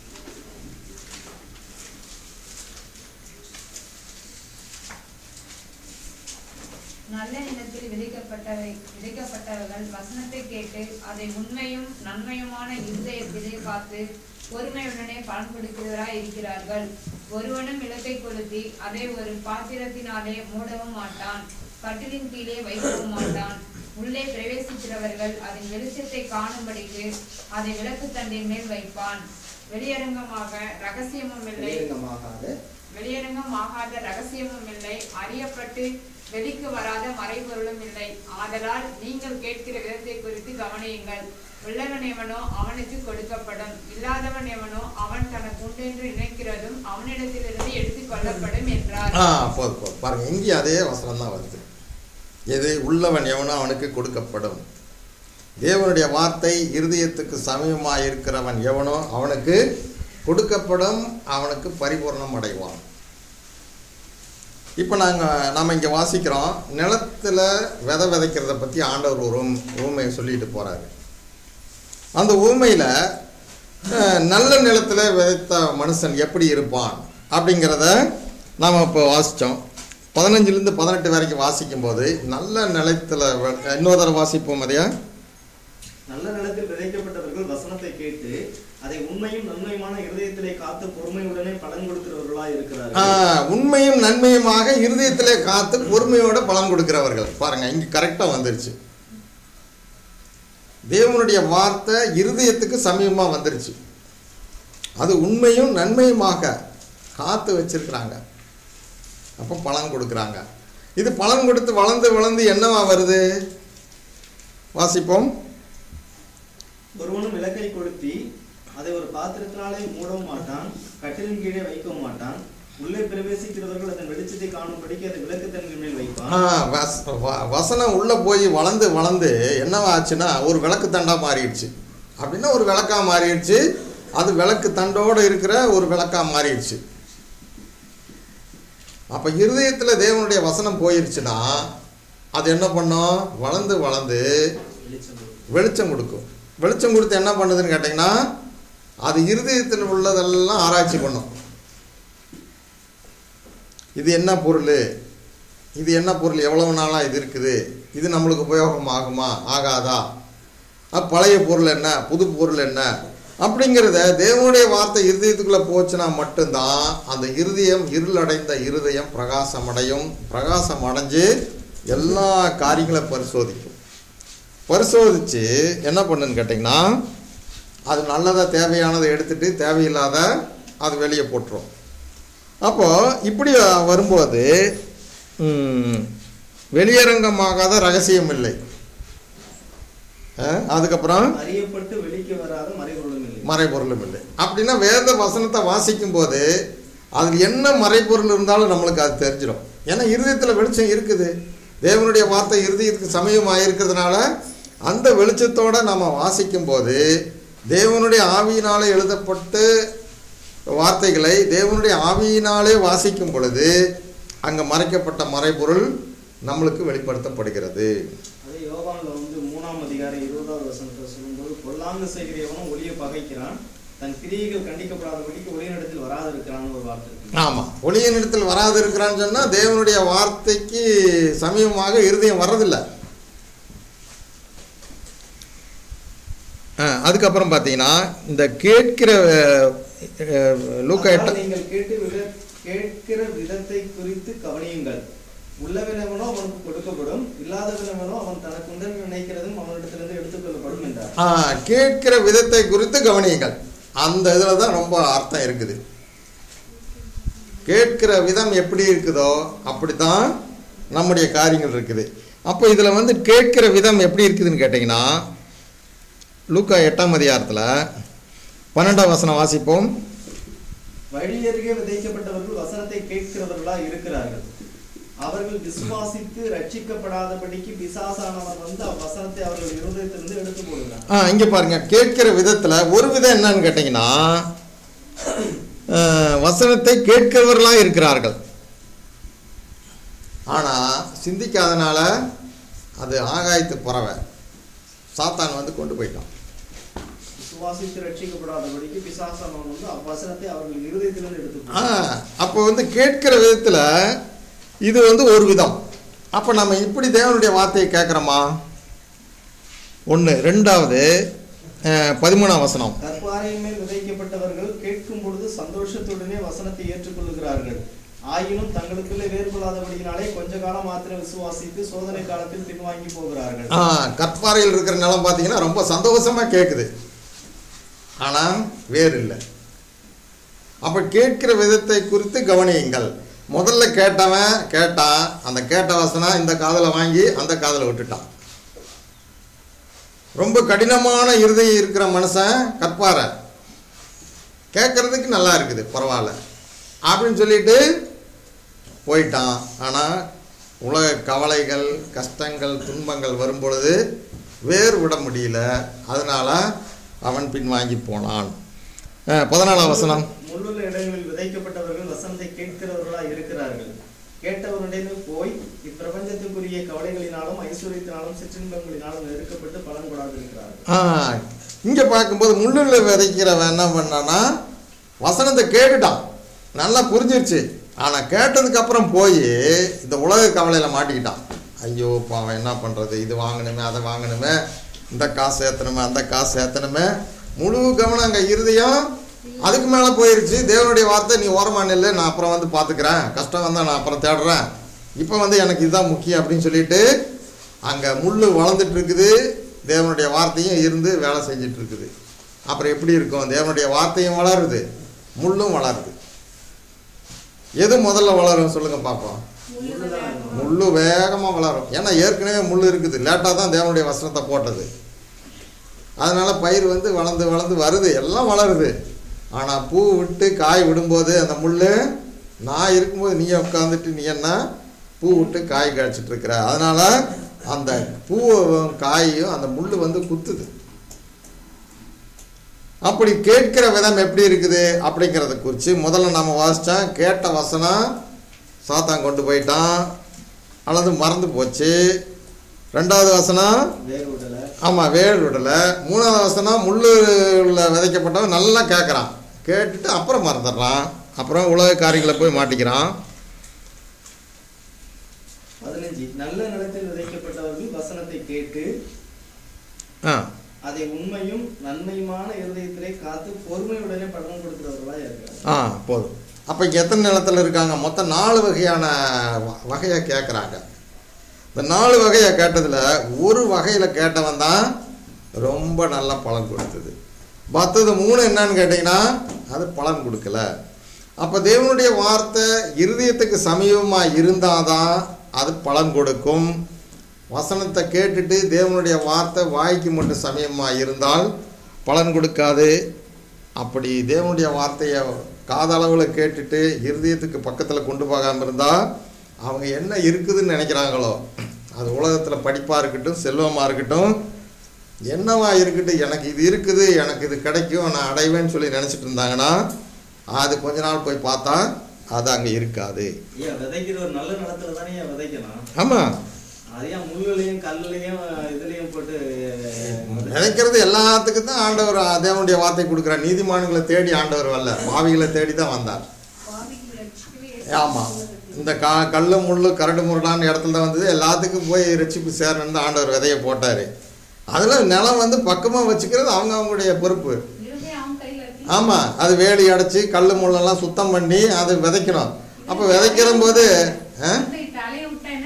நல்ல நிலத்தில் விதைக்கப்பட்டவை விதைக்கப்பட்டவர்கள் வசனத்தை கேட்டு அதை உண்மையும் நன்மையுமான இருதயத்திலே காத்து பொறுமையுடனே பலன் கொடுக்கிறவராய் இருக்கிறார்கள் ஒருவனும் இலக்கை கொளுத்தி அதை ஒரு பாத்திரத்தினாலே மூடவும் மாட்டான் கட்டிலின் கீழே வைக்கவும் மாட்டான் உள்ளே பிரவேசிக்கிறவர்கள் அதன் வெளிச்சத்தை காணும்படிக்கு அதை விளக்கு தண்டின் மேல் வைப்பான் வெளியரங்கமாக ரகசியமும் இல்லை வெளியரங்கமாகாத வெளியரங்கம் ஆகாத ரகசியமும் இல்லை அறியப்பட்டு வெளிக்கு வராத மறைபொருளும் இல்லை ஆதலால் நீங்கள் கேட்கிற விதத்தை குறித்து கவனியுங்கள் உள்ளவன் எவனோ அவனுக்கு கொடுக்கப்படும் இல்லாதவன் எவனோ அவன் தனக்கு உண்டென்று நினைக்கிறதும் அவனிடத்திலிருந்து எடுத்துக் கொள்ளப்படும் என்றார் ஆ போதும் போதும் பாருங்க இங்கேயும் அதே வசனம் தான் வருது எது உள்ளவன் எவனோ அவனுக்கு கொடுக்கப்படும் தேவனுடைய வார்த்தை இருதயத்துக்கு சமயமாக இருக்கிறவன் எவனோ அவனுக்கு கொடுக்கப்படும் அவனுக்கு பரிபூர்ணம் அடைவான் இப்போ நாங்கள் நாம் இங்கே வாசிக்கிறோம் நிலத்தில் விதை விதைக்கிறத பற்றி ஆண்டவர் ஒரு ஊம் ஊமையை சொல்லிட்டு போகிறாரு அந்த ஊமையில் நல்ல நிலத்தில் விதைத்த மனுஷன் எப்படி இருப்பான் அப்படிங்கிறத நாம் இப்போ வாசித்தோம் பதினஞ்சுலேருந்து பதினெட்டு வரைக்கும் வாசிக்கும்போது நல்ல நிலத்தில் வ- இன்னொரு தடவை வாசிப்போம் அதையா நல்ல நிலத்தில் விதைக்கப்பட்டவர்கள் வசனத்தை கேட்டு அதை உண்மையும் நன்மையுமான இருதயத்திலே காத்து பொறுமையுடனே பலன் கொடுக்கிறவர்களாய் ஆ, இருக்கிறார்கள் உண்மையும் நன்மையுமாக இருதயத்திலே காத்து பொறுமையோட பலன் கொடுக்கிறவர்கள் பாருங்க இங்க கரெக்டாக வந்துருச்சு தேவனுடைய வார்த்தை இருதயத்துக்கு சமீபமாக வந்துருச்சு அது உண்மையும் நன்மையுமாக காத்து வச்சிருக்கிறாங்க அப்போ பலன் கொடுக்குறாங்க இது பலன் கொடுத்து வளர்ந்து வளர்ந்து என்னவா வருது வாசிப்போம் ஒருவனும் விளக்கை கொளுத்தி அதை ஒரு பாத்திரத்தினாலே மூடவும் மாட்டான் கட்டிலின் கீழே வைக்கவும் மாட்டான் உள்ளே பிரவேசிக்கிறவர்கள் அதன் வெளிச்சத்தை காணும்படிக்கு அதை விளக்கு தன்னின் மேல் வைப்பான் ஆ, வச- வ- வசனம் உள்ளே போய் வளர்ந்து வளர்ந்து என்னவா ஆச்சுன்னா ஒரு விளக்கு தண்டா மாறிடுச்சு அப்படின்னா ஒரு விளக்கா மாறிடுச்சு அது விளக்கு தண்டோடு இருக்கிற ஒரு விளக்கா மாறிடுச்சு அப்போ இருதயத்தில் தேவனுடைய வசனம் போயிருச்சுன்னா அது என்ன பண்ணும் வளர்ந்து வளர்ந்து வெளிச்சம் கொடுக்கும். வெளிச்சம் கொடுக்கும் வெளிச்சம் கொடுத்து என்ன பண்ணுதுன்னு கேட்டிங்கன்னா அது இருதயத்தில் உள்ளதெல்லாம் ஆராய்ச்சி பண்ணும் இது என்ன பொருள் இது என்ன பொருள் எவ்வளவு நாளாக இது இருக்குது இது நம்மளுக்கு உபயோகம் ஆகுமா ஆகாதா அப்ப பழைய பொருள் என்ன புது பொருள் என்ன அப்படிங்கிறத தேவனுடைய வார்த்தை இருதயத்துக்குள்ளே போச்சுன்னா மட்டும்தான் அந்த இருதயம் இருளடைந்த இருதயம் பிரகாசமடையும் பிரகாசம் அடைஞ்சு எல்லா காரியங்களையும் பரிசோதிக்கும் பரிசோதித்து என்ன பண்ணுன்னு கேட்டிங்கன்னா அது நல்லதை தேவையானதை எடுத்துட்டு தேவையில்லாத அது வெளியே போட்டுரும் அப்போது இப்படி வரும்போது ம், வெளியரங்கமாகாத ரகசியம் இல்லை அஹ், அதுக்கப்புறம் அறியப்பட்டு வெளிக்கு வராத மறைபொருளும் இல்லை மறைபொருளும் இல்லை அப்படின்னா வேத வசனத்தை வாசிக்கும் போது அதில் என்ன மறைபொருள் இருந்தாலும் நம்மளுக்கு அது தெரிஞ்சிடும் ஏன்னா இருதயத்தில் வெளிச்சம் இருக்குது தேவனுடைய வார்த்தை இருதயத்துக்கு சமயமாக இருக்கிறதுனால அந்த வெளிச்சத்தோட நம்ம வாசிக்கும் போது தேவனுடைய ஆவியினாலே எழுதப்பட்டு வார்த்தைகளை தேவனுடைய ஆவியினாலே வாசிக்கும் பொழுது அங்கே மறைக்கப்பட்ட மறைபொருள் நம்மளுக்கு வெளிப்படுத்தப்படுகிறது அதே யோவான்ல வந்து மூணாம் அதிகாரம் இருபதாவது வசனத்தை சொல்லும்போது பொல்லாங்கு செய்கிற எவனும் ஒளியை பகைக்கிறான் தன் கிரியைகள் கண்டிக்கப்படாதபடிக்கு ஒளியினிடத்தில் வராது இருக்கிறான்னு ஒரு வார்த்தை இருக்கு ஆமாம் ஒளியின் இடத்தில் வராது இருக்கிறான்னு சொன்னால் தேவனுடைய வார்த்தைக்கு சமீபமாக இருதயம் வர்றதில்லை ஆ, அதுக்கப்புறம் பார்த்தீங்கன்னா இந்த கேட்கிற அஹ், அஹ், லூக்கா எட்ட ஆனால் நீங்கள் கேட்டு வித கேட்கிற விதத்தை குறித்து கவனியுங்கள் உள்ளவனவனோ அவனுக்கு கொடுக்கப்படும் இல்லாதவனவனோ அவன் தனக்கு உண்டு நினைக்கிறதும் அவனிடத்திலிருந்து எடுத்துக்கொள்ளப்படும் என்றார் ஆ, கேட்கிற விதத்தை குறித்து கவனியுங்கள் அந்த இதில் தான் ரொம்ப அர்த்தம் இருக்குது கேட்கிற விதம் எப்படி இருக்குதோ அப்படித்தான் நம்முடைய காரியங்கள் இருக்குது அப்போ இதில் வந்து கேட்கிற விதம் எப்படி இருக்குதுன்னு கேட்டிங்கன்னா லூக்கா எட்டாம் அதிகாரத்தில் பன்னெண்டாம் வசனம் வாசிப்போம் வழியருகே விதைக்கப்பட்டவர்கள் வசனத்தை கேட்கிறவர்களா இருக்கிறார்கள் அவர்கள் விசுவாசித்து ரட்சிக்கப்படாதபடிக்கு பிசாசானவன் வந்து அவ்வசனத்தை அவர்கள் இருதயத்திலிருந்து எடுத்து போடுகிறான் ஆ இங்கே பாருங்க கேட்கிற விதத்தில் ஒரு விதம் என்னன்னு கேட்டிங்கன்னா ஆ, வசனத்தை கேட்கிறவர்களாக இருக்கிறார்கள் ஆனால் சிந்திக்காதனால அது ஆகாயத்து பறவை சாத்தான் வந்து கொண்டு போயிட்டான் விசுவாசித்து ரட்சிக்கப்படாதபடிக்கு பிசாசானவன் வந்து அவ்வசனத்தை அவர்கள் இருதயத்திலிருந்து எடுத்து ஆ போடுகிறான் அப்போ வந்து கேட்கிற விதத்தில் இது வந்து ஒரு விதம் அப்போ நம்ம இப்படி தேவனுடைய வார்த்தையை கேட்குறோமா ஒன்று ரெண்டாவது அஹ், பதிமூணாம் வசனம் கற்பாறையின் மேல் விதைக்கப்பட்டவர்கள் கேட்கும் பொழுது சந்தோஷத்துடனே வசனத்தை ஏற்றுக்கொள்கிறார்கள் ஆயினும் தங்களுக்குள்ளே வேறுபடாதபடியினாலே கொஞ்ச காலம் மாத்திரம் விசுவாசித்து சோதனை காலத்தில் பின்வாங்கி போகிறார்கள் ஆ கற்பாறையில் இருக்கிற நிலம் பார்த்தீங்கன்னா ரொம்ப சந்தோஷமாக கேட்குது ஆனால் வேறு இல்லை அப்போ கேட்கிற விதத்தை குறித்து கவனியுங்கள் முதல்ல கேட்டவன் கேட்டான் அந்த கேட்ட வசனம் இந்த காதில் வாங்கி அந்த காதில் விட்டுட்டான் ரொம்ப கடினமான இருதயம் இருக்கிற மனுஷன் கற்பாறை கேட்கறதுக்கு நல்லா இருக்குது பரவாயில்ல அப்படின்னு சொல்லிட்டு போயிட்டான் ஆனால் உலக கவலைகள் கஷ்டங்கள் துன்பங்கள் வரும் பொழுது வேறு விட முடியல அதனால் அவன் பின்வாங்கி போனான் அஹ், பதினாலாம் வசனம் முள்ளுள்ள இடங்களில் விதைக்கப்பட்டவர்கள் வசனத்தை கேட்கிறவர்களா இருக்கிறார்கள் கேட்டவருடைய போய் இப்பிரபஞ்சத்துக்குரிய கவலைகளினாலும் ஐஸ்வர்யத்தினாலும் சிற்றின்பங்களினாலும் நெருக்கப்பட்டு பலன் கொடாது இருக்கிறார்கள் ஆ இங்கே பார்க்கும்போது முள்ளில் விதைக்கிறவன் என்ன பண்ணான்னா வசனத்தை கேட்டுட்டான் நல்லா புரிஞ்சிருச்சு ஆனால் கேட்டதுக்கு அப்புறம் போய் இந்த உலக கவலையில் மாட்டிக்கிட்டான் ஐயோ பாவம் என்ன பண்ணுறது இது வாங்கணுமே அதை வாங்கணுமே இந்த காசு ஏற்றணுமே அந்த காசு ஏற்றணுமே முழு கவனம் அங்கே இருதயம் அதுக்கு மேலே போயிருச்சு தேவனுடைய வார்த்தை நீ ஓரமா நில்லு நான் அப்புறம் வந்து பார்த்துக்கிறேன் கஷ்டம் வந்தால் நான் அப்புறம் தேடுறேன் இப்போ வந்து எனக்கு இதுதான் முக்கியம் அப்படின்னு சொல்லிட்டு அங்கே முள் வளர்ந்துட்டு இருக்குது தேவனுடைய வார்த்தையும் இருந்து வேலை செஞ்சுட்டு இருக்குது அப்புறம் எப்படி இருக்கும் தேவனுடைய வார்த்தையும் வளருது முள்ளும் வளருது எது முதல்ல வளரும் சொல்லுங்க பார்ப்போம் முள்ளு வேகமாக வளரும் ஏன்னா ஏற்கனவே முள் இருக்குது லேட்டாக தான் தேவனுடைய வசனத்தை போட்டது அதனால பயிர் வந்து வளர்ந்து வளர்ந்து வருது எல்லாம் வளருது ஆனால் பூ விட்டு காய் விடும்போது அந்த முள் நான் இருக்கும்போது நீ உட்காந்துட்டு நீ என்ன பூ விட்டு காய் காய்ச்சிட்டு இருக்கிற அதனால அந்த பூவும் காயும் அந்த முள் வந்து குத்துது அப்படி கேட்கிற விதம் எப்படி இருக்குது அப்படிங்கிறத குறித்து முதல்ல நம்ம வாசித்தோம் கேட்ட வசனம் சாத்தான் கொண்டு போயிட்டான் அல்லது மறந்து போச்சு ரெண்டாவது வசனம் வேறு விடல ஆமாம் வேல் விடலை மூணாவது வசனம் முள்ளுல விதைக்கப்பட்டவன் நல்லா கேட்குறான் கேட்டுட்டு அப்புறம் மறந்துடுறான் அப்புறம் உலக காரியங்களை போய் மாட்டிக்கிறான் பதினஞ்சு நல்ல நிலத்தில் விதைக்கப்பட்டவர்கள் வசனத்தை கேட்டு ஆ அதை உண்மையும் நன்மையுமான இருதயத்திலே காத்து பொறுமையுடனே பலன் கொடுக்கிறவர்களா இருக்கிறார் ஆ போதும் அப்போ இங்கே எத்தனை நிலத்தில் இருக்காங்க மொத்தம் நாலு வகையான வ- வகையை கேட்குறாங்க இந்த நாலு வகையை கேட்டதில் ஒரு வகையில் கேட்டவன் தான் ரொம்ப நல்ல பலன் கொடுத்தது மற்றது மூணு என்னன்னு கேட்டிங்கன்னா அது பலன் கொடுக்கல அப்போ தேவனுடைய வார்த்தை இருதயத்துக்கு சமீபமாக இருந்தால் தான் அது பலன் கொடுக்கும் வசனத்தை கேட்டுட்டு தேவனுடைய வார்த்தை வாய்க்கு மட்டும் சமயமாக இருந்தால் பலன் கொடுக்காது அப்படி தேவனுடைய வார்த்தையை காதளவில் கேட்டுட்டு இருதயத்துக்கு பக்கத்தில் கொண்டு போகாமல் இருந்தால் அவங்க என்ன இருக்குதுன்னு நினைக்கிறாங்களோ அது உலகத்தில் படிப்பாக இருக்கட்டும் செல்வமாக இருக்கட்டும் என்னவா இருக்கட்டும் எனக்கு இது இருக்குது எனக்கு இது கிடைக்கும் நான் அடைவேன்னு சொல்லி நினச்சிட்டு இருந்தாங்கன்னா அது கொஞ்ச நாள் போய் பார்த்தா அது அங்கே இருக்காது ஏன் விதைக்கிற ஒரு நல்ல நிலத்துல தானே ஏன் விதைக்கணும் ஆமாம் அது ஏன் முள்ளுலையும் கல்லுலையும் இதுலயும் போட்டு நினைக்கிறது எல்லாத்துக்கும் தான் ஆண்டவர் தேவனுடைய வார்த்தை கொடுக்குறார் நீதிமான்களை தேடி ஆண்டவர் வரல பாவிகளை தேடி தான் வந்தார் ஆமாம் இந்த கா கல் முள்ளு கரடு முரடான இடத்துல தான் வந்தது எல்லாத்துக்கும் போய் ரட்சிப்பு சேரணும்னு தான் ஆண்டவர் விதையை போட்டார் அதில் நிலம் வந்து பக்கமாக வச்சுக்கிறது அவங்க அவங்களுடைய பொறுப்பு இருதயம் அவன் கையில இருக்கு ஆமாம் அது வேலி அடைச்சி கல் முள்ளெல்லாம் சுத்தம் பண்ணி அதை விதைக்கணும் அப்போ விதைக்கிற போது ஆ? இந்த தலையை விட்டா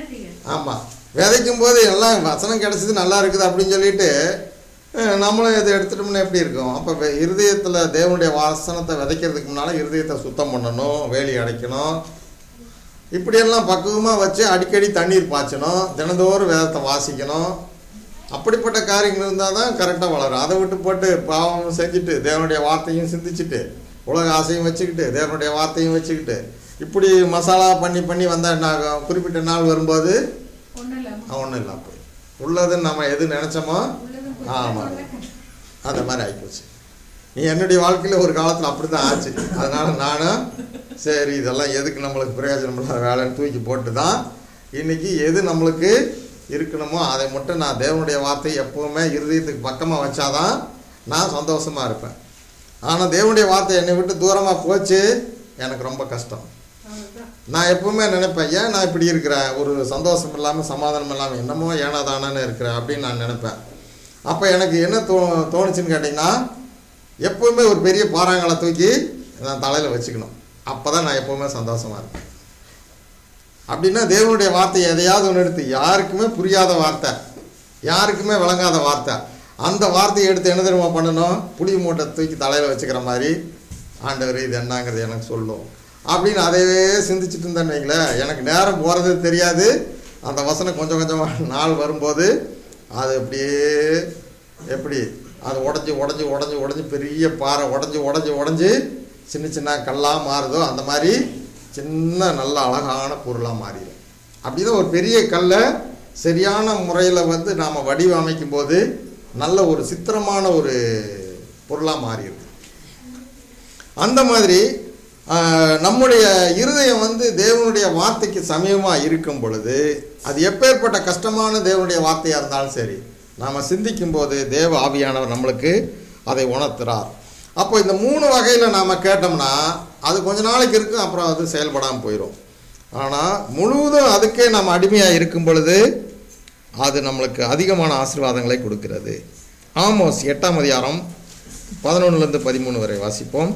ஆமாம் விதைக்கும் போது எல்லாம் வசனம் கிடச்சிது நல்லா இருக்குது அப்படின்னு சொல்லிட்டு அஹ், நம்மளும் இதை எடுத்துட்டோம்னா எப்படி இருக்கும் அப்போ இருதயத்தில் தேவனுடைய வாசனத்தை விதைக்கிறதுக்கு முன்னால் இருதயத்தை சுத்தம் பண்ணணும் வேலி அடைக்கணும் இப்படியெல்லாம் பக்குவமாக வச்சு அடிக்கடி தண்ணீர் பாய்ச்சணும் தினந்தோறும் வேதத்தை வாசிக்கணும் அப்படிப்பட்ட காரியங்கள் இருந்தால் தான் கரெக்டாக வளரும் அதை விட்டு போட்டு பாவம் செஞ்சுட்டு தேவனுடைய வார்த்தையும் சிந்திச்சுட்டு உலக ஆசையும் வச்சுக்கிட்டு தேவனுடைய வார்த்தையும் வச்சுக்கிட்டு இப்படி மசாலா பண்ணி பண்ணி வந்தால் என்ன ஆகும் குறிப்பிட்ட நாள் வரும்போது ஒண்ணும் இல்ல ஒன்றும் இல்லை போய் உள்ளதுன்னு நம்ம எது நினச்சோமோ உள்ளதும் ஆமாம் அந்த மாதிரி ஆகிப்போச்சு நீ என்னுடைய வாழ்க்கையில் ஒரு காலத்தில் அப்படி தான் ஆச்சு அதனால் நானும் சரி இதெல்லாம் எதுக்கு நம்மளுக்கு பிரயோஜனம் இல்லாத வேலைன்னு தூக்கி போட்டு தான் இன்றைக்கி எது நம்மளுக்கு இருக்கணுமோ அதை மட்டும் நான் தேவனுடைய வார்த்தை எப்போவுமே இருதயத்துக்கு பக்கமாக வச்சாதான் நான் சந்தோஷமாக இருப்பேன் ஆனால் தேவனுடைய வார்த்தை என்னை விட்டு தூரமாக போச்சு எனக்கு ரொம்ப கஷ்டம் அவ்வளவுதான் நான் எப்பவுமே நினைப்பேன் ஏன் நான் இப்படி இருக்கிறேன் ஒரு சந்தோஷம் இல்லாமல் சமாதானம் இல்லாமல் என்னமோ ஏனாதானன்னு இருக்கிறேன் அப்படின்னு நான் நினைப்பேன் அப்போ எனக்கு என்ன தோ தோணுச்சுன்னு கேட்டிங்கன்னா எப்பவுமே ஒரு பெரிய பாறாங்களை தூக்கி நான் தலையில் வச்சுக்கணும் அப்போ தான் நான் எப்பவுமே சந்தோஷமாக இருப்பேன் அப்படின்னா தேவனுடைய வார்த்தை எதையாவது ஒன்று எடுத்து யாருக்குமே புரியாத வார்த்தை யாருக்குமே விளங்காத வார்த்தை அந்த வார்த்தையை எடுத்து என்ன தெரியுமா பண்ணணும் புளி மூட்டை தூக்கி தலையில் வச்சுக்கிற மாதிரி ஆண்டவர் இது என்னங்கிறது எனக்கு சொல்லும் அப்படின்னு அதையே சிந்திச்சுட்டு இருந்தேன்னு வைங்களேன் எனக்கு நேரம் போகிறது தெரியாது அந்த வசனம் கொஞ்சம் கொஞ்சமாக நாள் வரும்போது அது அப்படியே எப்படி அது உடஞ்சி உடஞ்சி உடஞ்சி உடஞ்சி பெரிய பாறை உடஞ்சி உடஞ்சி உடஞ்சி சின்ன சின்ன கல்லாக மாறுதோ அந்த மாதிரி சின்ன நல்ல அழகான பொருளாக மாறிடும் அப்படிதான் ஒரு பெரிய கல்லை சரியான முறையில் வந்து நாம் வடிவமைக்கும் போது நல்ல ஒரு சித்திரமான ஒரு பொருளாக மாறிடுது அந்த மாதிரி ஆஹ், நம்முடைய இருதயம் வந்து தேவனுடைய வார்த்தைக்கு சமயமாக இருக்கும் பொழுது அது எப்பேற்பட்ட கஷ்டமான தேவனுடைய வார்த்தையாக இருந்தாலும் சரி நாம் சிந்திக்கும் போது தேவ ஆவியானவர் நம்மளுக்கு அதை உணர்த்துறார் அப்போ இந்த மூணு வகையில் நாம் கேட்டோம்னா அது கொஞ்ச நாளைக்கு இருக்கும் அப்புறம் அது செயல்படாமல் போயிடும் ஆனால் முழுவதும் அதுக்கே நாம் அடிமையாக இருக்கும் பொழுது அது நம்மளுக்கு அதிகமான ஆசீர்வாதங்களை கொடுக்கிறது ஆமோஸ் எட்டாம் அதிகாரம் பதினொன்றுலேருந்து பதிமூணு வரை வாசிப்போம்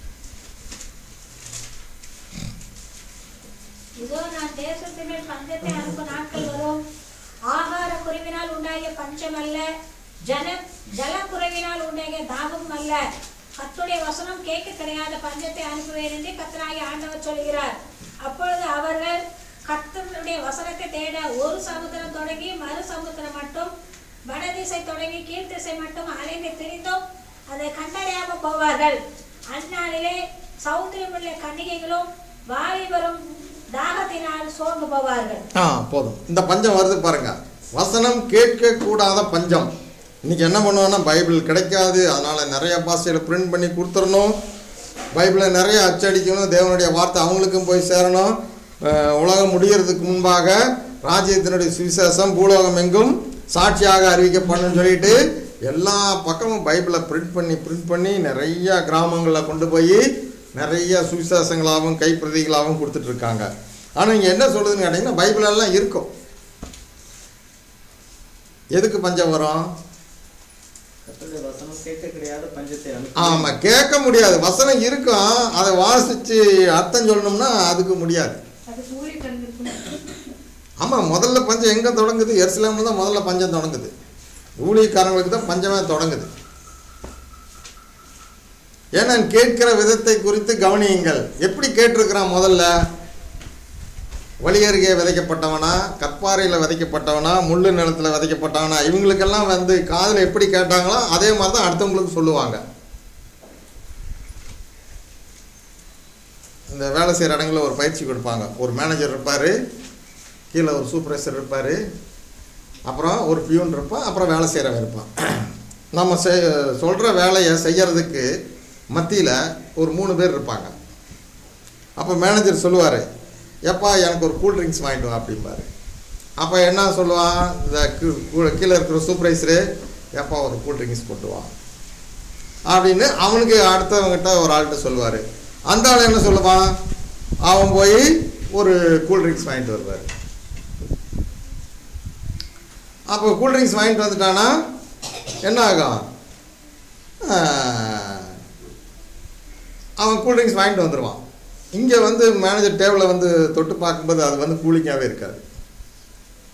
இதோ நான் தேசத்தின் மேல் பஞ்சத்தை அனுப்பும் நாட்கள் வரும் ஆகார குறைவினால் உண்டாகிய பஞ்சம் அல்ல ஜன ஜல குறைவினால் உண்டாகிய தாகம் அல்ல கர்த்தருடைய வசனம் கேட்க கிடையாத பஞ்சத்தை அனுப்புவேன் என்று கர்த்தராகிய ஆண்டவர் சொல்கிறார் அப்பொழுது அவர்கள் கர்த்தருடைய வசனத்தை தேட ஒரு சமுத்திரம் தொடங்கி மறு சமுத்திரம் மட்டும் வடதிசை தொடங்கி கீழ்த்திசை மட்டும் அலைந்து திரிந்தும் அதை கண்டறியாமல் போவார்கள் அந்நாளிலே சௌத்திரமுள்ள கன்னிகைகளும் வாலிபரும் தாகத்தினால் சோர்ந்து போவார்கள் ஆ போதும் இந்த பஞ்சம் வருது பாருங்க வசனம் கேட்க கூடாத பஞ்சம் இன்னைக்கு என்ன பண்ணுவோன்னா பைபிள் கிடைக்காது அதனால நிறைய பாஷையில் பிரிண்ட் பண்ணி கொடுத்துடணும் பைபிளை நிறைய அச்சடிக்கணும் தேவனுடைய வார்த்தை அவங்களுக்கும் போய் சேரணும் அஹ், உலகம் முடியறதுக்கு முன்பாக ராஜ்யத்தினுடைய சுவிசேஷம் பூலோகம் எங்கும் சாட்சியாக அறிவிக்கப்படணும்னு சொல்லிட்டு எல்லா பக்கமும் பைபிளை பிரிண்ட் பண்ணி பிரிண்ட் பண்ணி நிறைய கிராமங்களில் கொண்டு போய் நிறைய சுவிசேஷங்களாகவும் கைப்பிரதிகளாகவும் கொடுத்துட்டு இருக்காங்க ஆனால் இங்கே என்ன சொல்லுதுன்னு கேட்டிங்கன்னா பைபிள் எல்லாம் இருக்கும் எதுக்கு பஞ்சம் வரும் கர்த்தருடைய வசனம் கேட்க கிடையாத பஞ்சத்தை அனுப்பி ஆமாம் கேட்க முடியாது வசனம் இருக்கும் அதை வாசித்து அர்த்தம் சொல்லணும்னா அதுக்கு முடியாது அது சூரிய கண்ணிற்கு ஆமாம் முதல்ல பஞ்சம் எங்கே தொடங்குது எருசலேமில் தான் முதல்ல பஞ்சம் தொடங்குது ஊழியக்காரங்களுக்கு தான் பஞ்சமே தொடங்குது ஏன்னா கேட்கிற விதத்தை குறித்து கவனியுங்கள் எப்படி கேட்டிருக்கிறான் முதல்ல வழி அருகே விதைக்கப்பட்டவனா கற்பாறையில் விதைக்கப்பட்டவனா முள்ளு நிலத்தில் விதைக்கப்பட்டவனா இவங்களுக்கெல்லாம் வந்து காதில் எப்படி கேட்டாங்களோ அதே மாதிரி தான் அடுத்தவங்களுக்கு சொல்லுவாங்க இந்த வேலை செய்கிற இடங்களில் ஒரு பயிற்சி கொடுப்பாங்க ஒரு மேனேஜர் இருப்பார் கீழே ஒரு சூப்பர்வைசர் இருப்பார் அப்புறம் ஒரு பியூன் இருப்பான் அப்புறம் வேலை செய்கிறவன் இருப்பான் நம்ம செய் சொல்கிற வேலையை செய்யறதுக்கு மத்தியில் ஒரு மூணு பேர் இருப்பாங்க அப்போ மேனேஜர் சொல்லுவார் எப்பா எனக்கு ஒரு கூல் ட்ரிங்க்ஸ் வாங்கிட்டு வா அப்படிம்பாரு அப்போ என்ன சொல்லுவான் இந்த கீ- கீழே- கீழே இருக்கிற சூப்பர்வைசரு எப்பா ஒரு கூல் ட்ரிங்க்ஸ் போட்டு வா அப்படின்னு அவனுக்கு அடுத்தவங்கிட்ட ஒரு ஆள்கிட்ட சொல்லுவார் அந்த ஆள் என்ன சொல்லுவான் அவன் போய் ஒரு கூல் ட்ரிங்க்ஸ் வாங்கிட்டு வருவார் அப்போ கூல் ட்ரிங்க்ஸ் வாங்கிட்டு வந்துட்டானா என்ன ஆகும் ஆஹ், அவன் கூல் ட்ரிங்க்ஸ் வாங்கிட்டு வந்துடுவான் இங்கே வந்து மேனேஜர் டேபிளை வந்து தொட்டு பார்க்கும்போது அது வந்து கூலிங்காகவே இருக்காது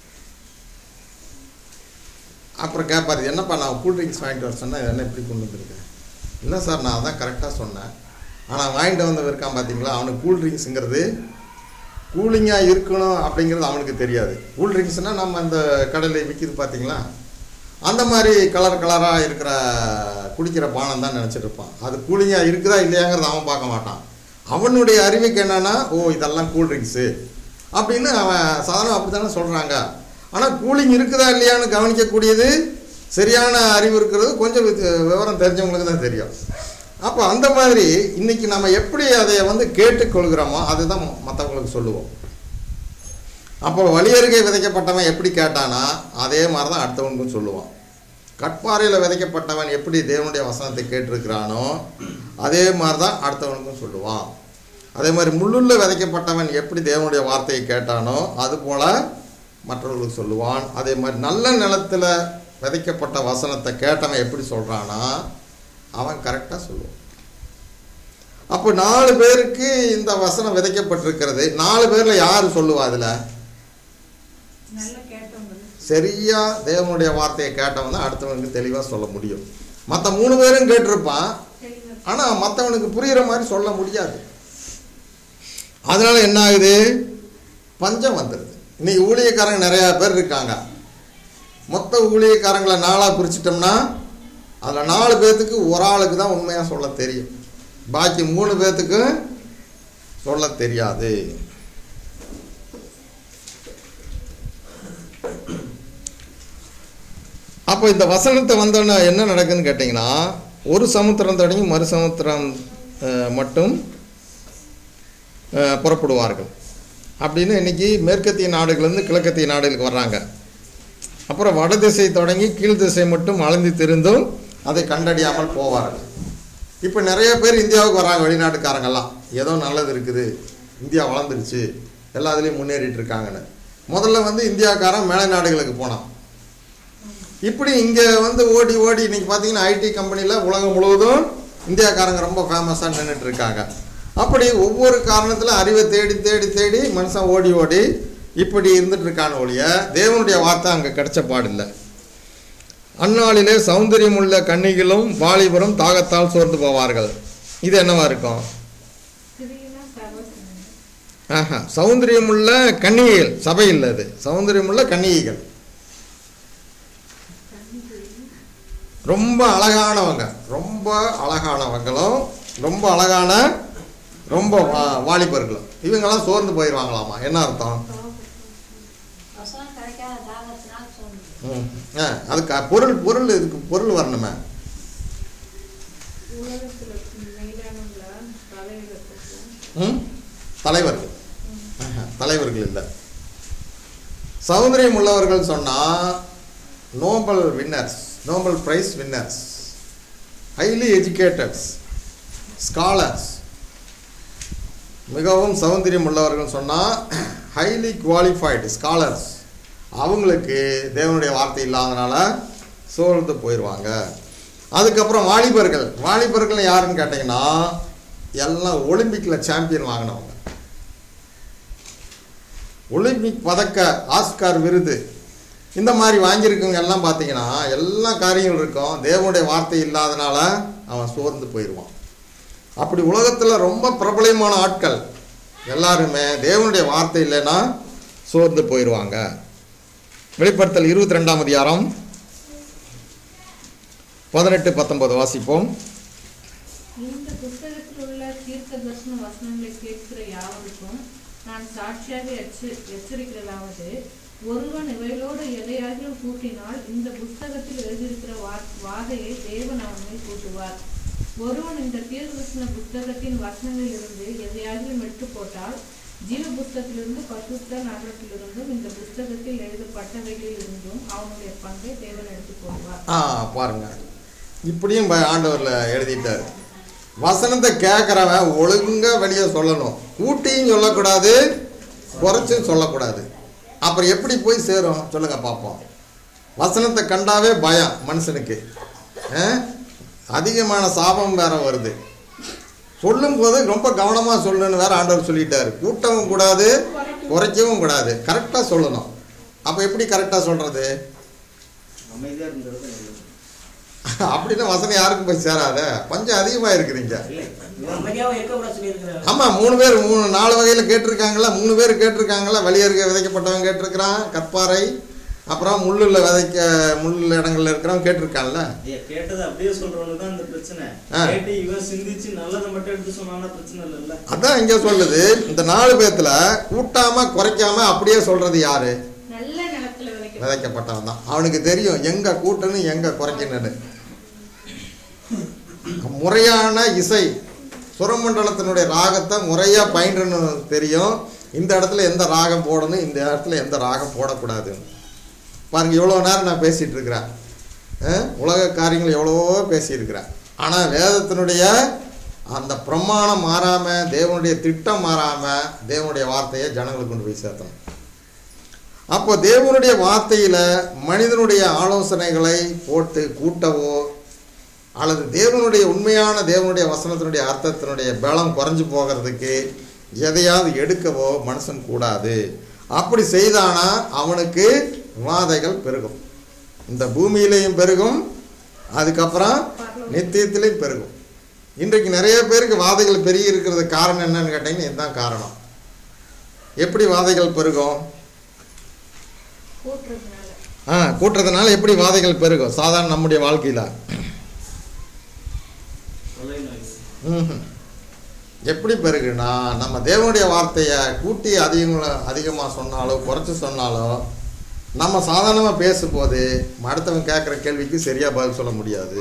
அப்புறம் கேட்பாரு என்னப்பா நான் கூல் ட்ரிங்க்ஸ் வாங்கிட்டு வர சொன்னேன் என்ன இப்படி கொண்டு வந்திருக்கேன் இல்லை சார் நான் அதான் கரெக்டாக சொன்னேன் ஆனால் வாங்கிட்டு வந்தவன் இருக்கான் பார்த்தீங்களா அவனுக்கு கூல் ட்ரிங்க்ஸுங்கிறது கூலிங்காக இருக்கணும் அப்படிங்கிறது அவனுக்கு தெரியாது கூல் ட்ரிங்க்ஸ்னால் நம்ம அந்த கடையில் விற்கிது பார்த்தீங்களா அந்த மாதிரி கலர் கலராக இருக்கிற குடிக்கிற பானம் தான் நினச்சிட்டு இருப்பான் அது கூலிங்காக இருக்குதா இல்லையாங்கிறத அவன் பார்க்க மாட்டான் அவனுடைய அறிவுக்கு என்னன்னா ஓ இதெல்லாம் கூல் ட்ரிங்க்ஸு அப்படின்னு அவன் சாதாரண அப்படி தானே சொல்கிறாங்க ஆனால் கூலிங் இருக்குதா இல்லையான்னு கவனிக்கக்கூடியது சரியான அறிவு இருக்கிறது கொஞ்சம் வித்- விவரம் தெரிஞ்சவங்களுக்கு தான் தெரியும் அப்போ அந்த மாதிரி இன்னைக்கு நம்ம எப்படி அதை வந்து கேட்டுக்கொள்கிறோமோ அதுதான் மற்றவங்களுக்கு சொல்லுவோம் அப்போ வழியருகே விதைக்கப்பட்டவன் எப்படி கேட்டானா அதே மாதிரி தான் அடுத்தவனுக்கும் சொல்லுவான் கட்பாறையில் விதைக்கப்பட்டவன் எப்படி தேவனுடைய வசனத்தை கேட்டிருக்கிறானோ அதே மாதிரி தான் அடுத்தவனுக்கும் சொல்லுவான் அதே மாதிரி முள்ளுள்ள விதைக்கப்பட்டவன் எப்படி தேவனுடைய வார்த்தையை கேட்டானோ அதுபோல் மற்றவர்களுக்கு சொல்லுவான் அதே மாதிரி நல்ல நிலத்தில் விதைக்கப்பட்ட வசனத்தை கேட்டவன் எப்படி சொல்கிறானா அவன் கரெக்டாக சொல்லுவான் அப்போ நாலு பேருக்கு இந்த வசனம் விதைக்கப்பட்டிருக்கிறது நாலு பேரில் யார் சொல்லுவா அதில் நல்லா கேட்டவங்க சரியா தேவனுடைய வார்த்தையை கேட்டவன் தான் அடுத்தவனுக்கு தெளிவாக சொல்ல முடியும் மற்ற மூணு பேரும் கேட்டிருப்பான் தெளிவா ஆனால் மற்றவனுக்கு புரிகிற மாதிரி சொல்ல முடியாது அதனால என்ன ஆகுது பஞ்சம் வந்துடுது இன்னைக்கு ஊழியக்காரங்க நிறையா பேர் இருக்காங்க மொத்த ஊழியக்காரங்களை நாளாக பிரிச்சிட்டோம்னா அதில் நாலு பேர்த்துக்கு ஒரு ஆளுக்கு தான் உண்மையாக சொல்ல தெரியும் பாக்கி மூணு பேர்த்துக்கு சொல்ல தெரியாது அப்போ இந்த வசனத்தை வந்தோன்னே என்ன நடக்குதுன்னு கேட்டிங்கன்னா ஒரு சமுத்திரம் தொடங்கி மறு சமுத்திரம் அஹ், மட்டும் அஹ், புறப்படுவார்கள் அப்படின்னு இன்னைக்கு மேற்கத்திய நாடுகள்லேருந்து கிழக்கத்திய நாடுகளுக்கு வர்றாங்க அப்புறம் வட திசை தொடங்கி கீழ் திசை மட்டும் அளந்து திருந்தும் அதை கண்டறியாமல் போவார்கள் இப்போ நிறைய பேர் இந்தியாவுக்கு வராங்க வெளிநாட்டுக்காரங்கெல்லாம் ஏதோ நல்லது இருக்குது இந்தியா வளர்ந்துருச்சு எல்லா இதுலேயும் முன்னேறிட்டு இருக்காங்கன்னு முதல்ல வந்து இந்தியாக்காரன் மேலை நாடுகளுக்கு போனான் இப்படி இங்கே வந்து ஓடி ஓடி இன்னைக்கு பார்த்தீங்கன்னா ஐடி கம்பெனியில் உலகம் முழுவதும் இந்தியாக்காரங்க ரொம்ப ஃபேமஸாக நின்றுட்டு இருக்காங்க அப்படி ஒவ்வொரு காரணத்தில் அறிவை தேடி தேடி தேடி மனுஷன் ஓடி ஓடி இப்படி இருந்துட்டு இருக்கான ஒழிய தேவனுடைய வார்த்தை அங்கே கிடைச்ச பாடில்லை அந்நாளிலே சௌந்தரியமுள்ள கன்னிகளும் வாலிபரும் தாகத்தால் சோர்ந்து போவார்கள் இது என்னவா இருக்கும் ஸ்திரீனா சகோதரன் ஆஹா சௌந்தரியமுள்ள கன்னிகைகள் சபை இல்லை அது சௌந்தரியமுள்ள கன்னிகைகள் ரொம்ப அழகானவங்க ரொம்ப அழகானவங்களும் ரொம்ப அழகான ரொம்ப வா- வாலிபர்களும் இவங்கெல்லாம் சோர்ந்து போயிடுவாங்களாமா என்ன அர்த்தம் வசனம் கிடைக்காத தாகத்தினால் சோர்ந்து ம். ஆ அதுக்கு பொருள் பொருள் இதுக்கு பொருள் வரணுமே உலகத்துல மெயினானவங்களா தலைவர்கள் ம் தலைவர்கள் ஆஹா, தலைவர்கள் இல்லை சௌந்தரியம் உள்ளவர்கள் சொன்னால் Nobel winners Nobel prize winners highly educateds scholars மிகவும் சௌந்தரியம் உள்ளவர்கள் சொன்னால் ஹைலி குவாலிஃபைடு ஸ்காலர்ஸ் அவங்களுக்கு தேவனுடைய வார்த்தை இல்லாதனால சோர்ந்து போயிடுவாங்க அதுக்கப்புறம் வாலிபர்கள் வாலிபர்கள் யாருன்னு கேட்டிங்கன்னா எல்லாம் ஒலிம்பிக்கில் சாம்பியன் வாங்கினவங்க ஒலிம்பிக் பதக்க ஆஸ்கார் விருது இந்த மாதிரி வாங்கியிருக்கவங்க எல்லாம் பார்த்தீங்கன்னா எல்லா காரியங்கள் இருக்கும் தேவனுடைய வார்த்தை இல்லாதனால அவன் சோர்ந்து போயிடுவான் அப்படி உலகத்தில் ரொம்ப பிரபலமான ஆட்கள் எல்லாருமே தேவனுடைய வார்த்தை இல்லைன்னா சோர்ந்து போயிடுவாங்க வெளிப்படுத்தல் இருபத்தி ரெண்டாம் அதிகாரம் பதினெட்டு பத்தொன்பது வாசிப்போம் இந்த புத்தகத்தில் உள்ள தீர்க்க தரிசன வசனங்களை கேட்கிற யாவருக்கும் நான் சாட்சியாக எச்ச எச்சரிக்கிறதாவது ஒருவன் இவைகளோடு எதையாகிலும் கூட்டினால் இந்த புஸ்தகத்தில் எழுதியிருக்கிற வா வாதையை தேவன் அவன் மேல் கூட்டுவார் ஒருவன் இந்த தீர்க்கதரிசன புஸ்தகத்தின் வசனங்களில் இருந்து எதையாகிலும் எடுத்து போட்டால் ஜீவ புஸ்தகத்திலிருந்து பசுத்த நகரத்திலிருந்தும் இந்த புஸ்தகத்தில் எழுதப்பட்டவைகளில் இருந்தும் அவனுடைய பங்கை தேவன் எடுத்துக் கொள்வார் ஆ பாருங்க இப்படியும் ப- ஆண்டவர்ல எழுதிட்டார் வசனத்தை கேட்குறவன் ஒழுங்கா வெளியே சொல்லணும் கூட்டியும் சொல்லக்கூடாது குறைச்சும் சொல்லக்கூடாது அப்புறம் எப்படி போய் சேரும் சொல்லுங்க பார்ப்போம் வசனத்தை கண்டாவே பயம் மனுஷனுக்கு ஆ? அதிகமான சாபம் வேற வருது சொல்லும்போது ரொம்ப கவனமாக சொல்லணும்னு வேற ஆண்டவர் சொல்லிட்டாரு கூட்டவும் கூடாது குறைக்கவும் கூடாது கரெக்டாக சொல்லணும் அப்போ எப்படி கரெக்டாக சொல்கிறது அமைதியா இருந்தது நல்லது. அப்படின்னா வசனம் யாருக்கும் போய் சேராத பஞ்சம் அதிகமாக இருக்கிறீங்க இல்லை அமைதியாவும் இருக்கக்கூடாது சொல்லியிருக்கிறாரு ஆமாம் மூணு பேர் மூணு நாலு வகையில் கேட்டிருக்காங்களா மூணு பேர் கேட்டிருக்காங்களா வெளியேறுக விதைக்கப்பட்டவன் கேட்டிருக்கிறான் கற்பாறை அப்புறம் முள்ளில் விதைக்க முள் இடங்கள்ல இருக்கிறவன் கேட்டிருக்கான்ல ஐயா கேட்டதை அப்படியே சொல்றவனுக்கு தான் இந்த பிரச்சனை ஆ. கேட்டு இவன் சிந்திச்சு நல்லதை மட்டும் எடுத்து சொன்னான்னா பிரச்சனை இல்லைல்ல அதான் இங்கே சொல்லுது இந்த நாலு பேத்துல கூட்டாம குறைக்காம அப்படியே சொல்றது யாரு நல்ல நிலத்துல விதைக்க விதைக்கப்பட்டவன் தான் அவனுக்கு தெரியும் எங்க கூட்டணும் எங்க குறைக்கணும்னு முறையான இசை சுரமண்டலத்தினுடைய ராகத்தை முறையா பயின்றன்னு தெரியும் இந்த இடத்துல எந்த ராகம் போடணும் இந்த இடத்துல எந்த ராகம் போடக்கூடாது பாருங்க இவ்வளோ நேரம் நான் பேசிட்டு இருக்கிறேன் அஹ், உலக காரியங்கள் எவ்வளவோ பேசியிருக்கிறேன் ஆனால் வேதத்தினுடைய அந்த பிரமாணம் மாறாம தேவனுடைய திட்டம் மாறாம தேவனுடைய வார்த்தையை ஜனங்களுக்கு கொண்டு போய் சேர்த்தணும் அப்போ தேவனுடைய வார்த்தையில மனிதனுடைய ஆலோசனைகளை போட்டு கூட்டவோ அல்லது தேவனுடைய உண்மையான தேவனுடைய வசனத்தினுடைய அர்த்தத்தினுடைய பலம் குறைஞ்சு போகிறதுக்கு எதையாவது எடுக்கவோ மனுஷன் கூடாது அப்படி செய்தானா அவனுக்கு வாதைகள் பெருகும் இந்த பூமியிலையும் பெருகும் அதுக்கப்புறம் நித்தியத்திலையும் பெருகும் இன்றைக்கு நிறைய பேருக்கு வாதைகள் பெருகி இருக்கிறது காரணம் என்னன்னு கேட்டீங்கன்னா இதுதான் காரணம் எப்படி வாதைகள் பெருகும் கூட்டுறதுனால ஆ கூட்டுறதுனால எப்படி வாதைகள் பெருகும் சாதாரண நம்முடைய வாழ்க்கையில் கொலை நோய் ம்ஹும். எப்படி பெருகுனா நம்ம தேவனுடைய வார்த்தையை கூட்டி அதிகங்கள அதிகமாக சொன்னாலோ குறைச்சி சொன்னாலோ நம்ம சாதாரணமாக பேசும்போது அடுத்தவன் கேட்குற கேள்விக்கு சரியாக பதில் சொல்ல முடியாது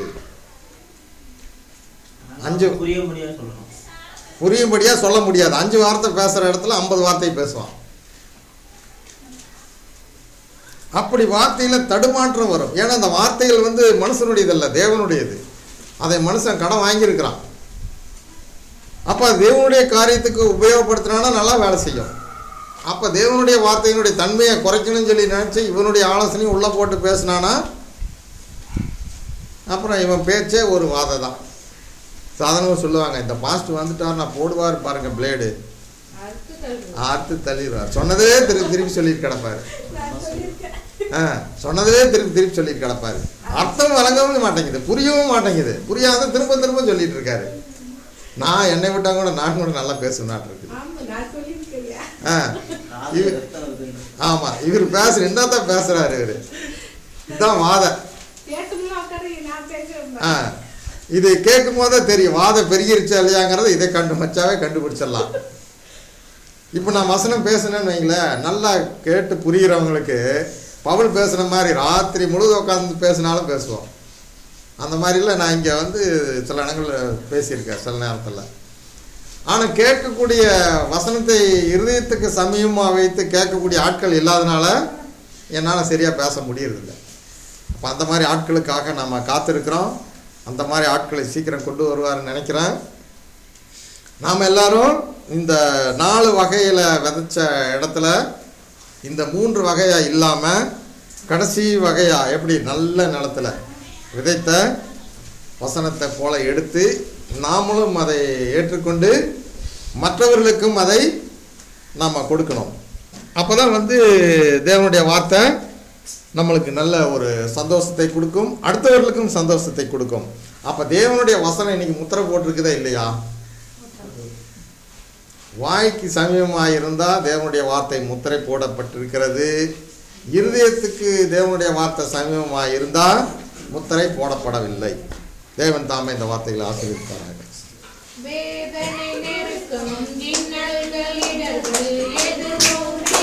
அஞ்சு- புரிய முடியாது சொல்லணும் புரியும்படியாக சொல்ல முடியாது அஞ்சு வார்த்தை பேசுகிற இடத்துல ஐம்பது வார்த்தை பேசுவான் அப்படி வார்த்தையில் தடுமாற்றம் வரும் ஏன்னா அந்த வார்த்தைகள் வந்து மனுஷனுடையதல்ல தேவனுடையது அதை மனுஷன் கடன் வாங்கியிருக்கிறான் அப்போ அது தேவனுடைய காரியத்துக்கு உபயோகப்படுத்தினானா நல்லா வேலை செய்யும் அப்போ தேவனுடைய வார்த்தையினுடைய தன்மையை குறைக்கணும்னு சொல்லி நினச்சி இவனுடைய ஆலோசனையும் உள்ளே போட்டு பேசினானா அப்புறம் இவன் பேச்சே ஒரு வாதை தான் சாதாரணமாக சொல்லுவாங்க இந்த பாஸ்ட் வந்துட்டார் நான் போடுவார் பாருங்க பிளேடு அறுத்து தள்ளுவது அறுத்து தள்ளிடுவார் சொன்னதே திருப்பி திருப்பி சொல்லிட்டு கிடப்பாரு ஆ சொன்னதே திருப்பி திருப்பி சொல்லிட்டு கிடப்பாரு அர்த்தம் வழங்கவும் மாட்டேங்குது புரியவும் மாட்டேங்குது புரியாத திரும்ப திரும்ப சொல்லிட்டு இருக்காரு நான் என்னை விட்டா கூட நான் கூட நல்லா பேசுனாட்டு இருக்குது ஆமா நான் சொல்லியிருக்கேன் ஆ காது இவ- ரத்தம் வருதுன்னு ஆமா இவர் பேசுற என்ன தான் பேசுறாரு இவரு இதுதான் வாதை பேசணும்னா உட்காரு நான் பேசுறேன் ஆ இது கேட்கும் போதே தெரியும் வாதம் பெருகிருச்சா இல்லையாங்கிறத இதை கண்டு வச்சாவே கண்டுபிடிச்சிடலாம் இப்போ நான் வசனம் பேசுனேன்னு வைங்களேன் நல்லா கேட்டு புரிகிறவங்களுக்கு பவுல் பேசுன மாதிரி ராத்திரி முழுதும் உட்காந்து பேசினாலும் பேசுவோம் அந்த மாதிரிலாம் நான் இங்கே வந்து சில இடங்களில் பேசியிருக்கேன் சில நேரத்தில் ஆனால் கேட்கக்கூடிய வசனத்தை இருதயத்துக்கு சமயமாக வைத்து கேட்கக்கூடிய ஆட்கள் இல்லாதனால என்னால் சரியாக பேச முடியறதில்ல அப்போ அந்த மாதிரி ஆட்களுக்காக நம்ம காத்திருக்கிறோம் அந்த மாதிரி ஆட்களை சீக்கிரம் கொண்டு வருவார்னு நினைக்கிறேன் நாம் எல்லாரும் இந்த நாலு வகையில் விதைச்ச இடத்துல இந்த மூன்று வகையா இல்லாமல் கடைசி வகையா எப்படி நல்ல நிலத்துல விதைத்த வசனத்தை போல எடுத்து நாமளும் அதை ஏற்றுக்கொண்டு மற்றவர்களுக்கும் அதை நாம் கொடுக்கணும் அப்போ தான் வந்து தேவனுடைய வார்த்தை நம்மளுக்கு நல்ல ஒரு சந்தோஷத்தை கொடுக்கும் அடுத்தவர்களுக்கும் சந்தோஷத்தை கொடுக்கும் அப்போ தேவனுடைய வசனம் இன்னைக்கு முத்திரை போட்டிருக்குதா இல்லையா வாய்க்கு சமீபமாக இருந்தால் தேவனுடைய வார்த்தை முத்திரை போடப்பட்டிருக்கிறது இருதயத்துக்கு தேவனுடைய வார்த்தை சமீபமாக இருந்தால் முத்திரை போடப்படவில்லை தேவன் தாமே இந்த வார்த்தைகளை ஆசீர்வதிப்பார்கள் வேதனை நெருக்கம்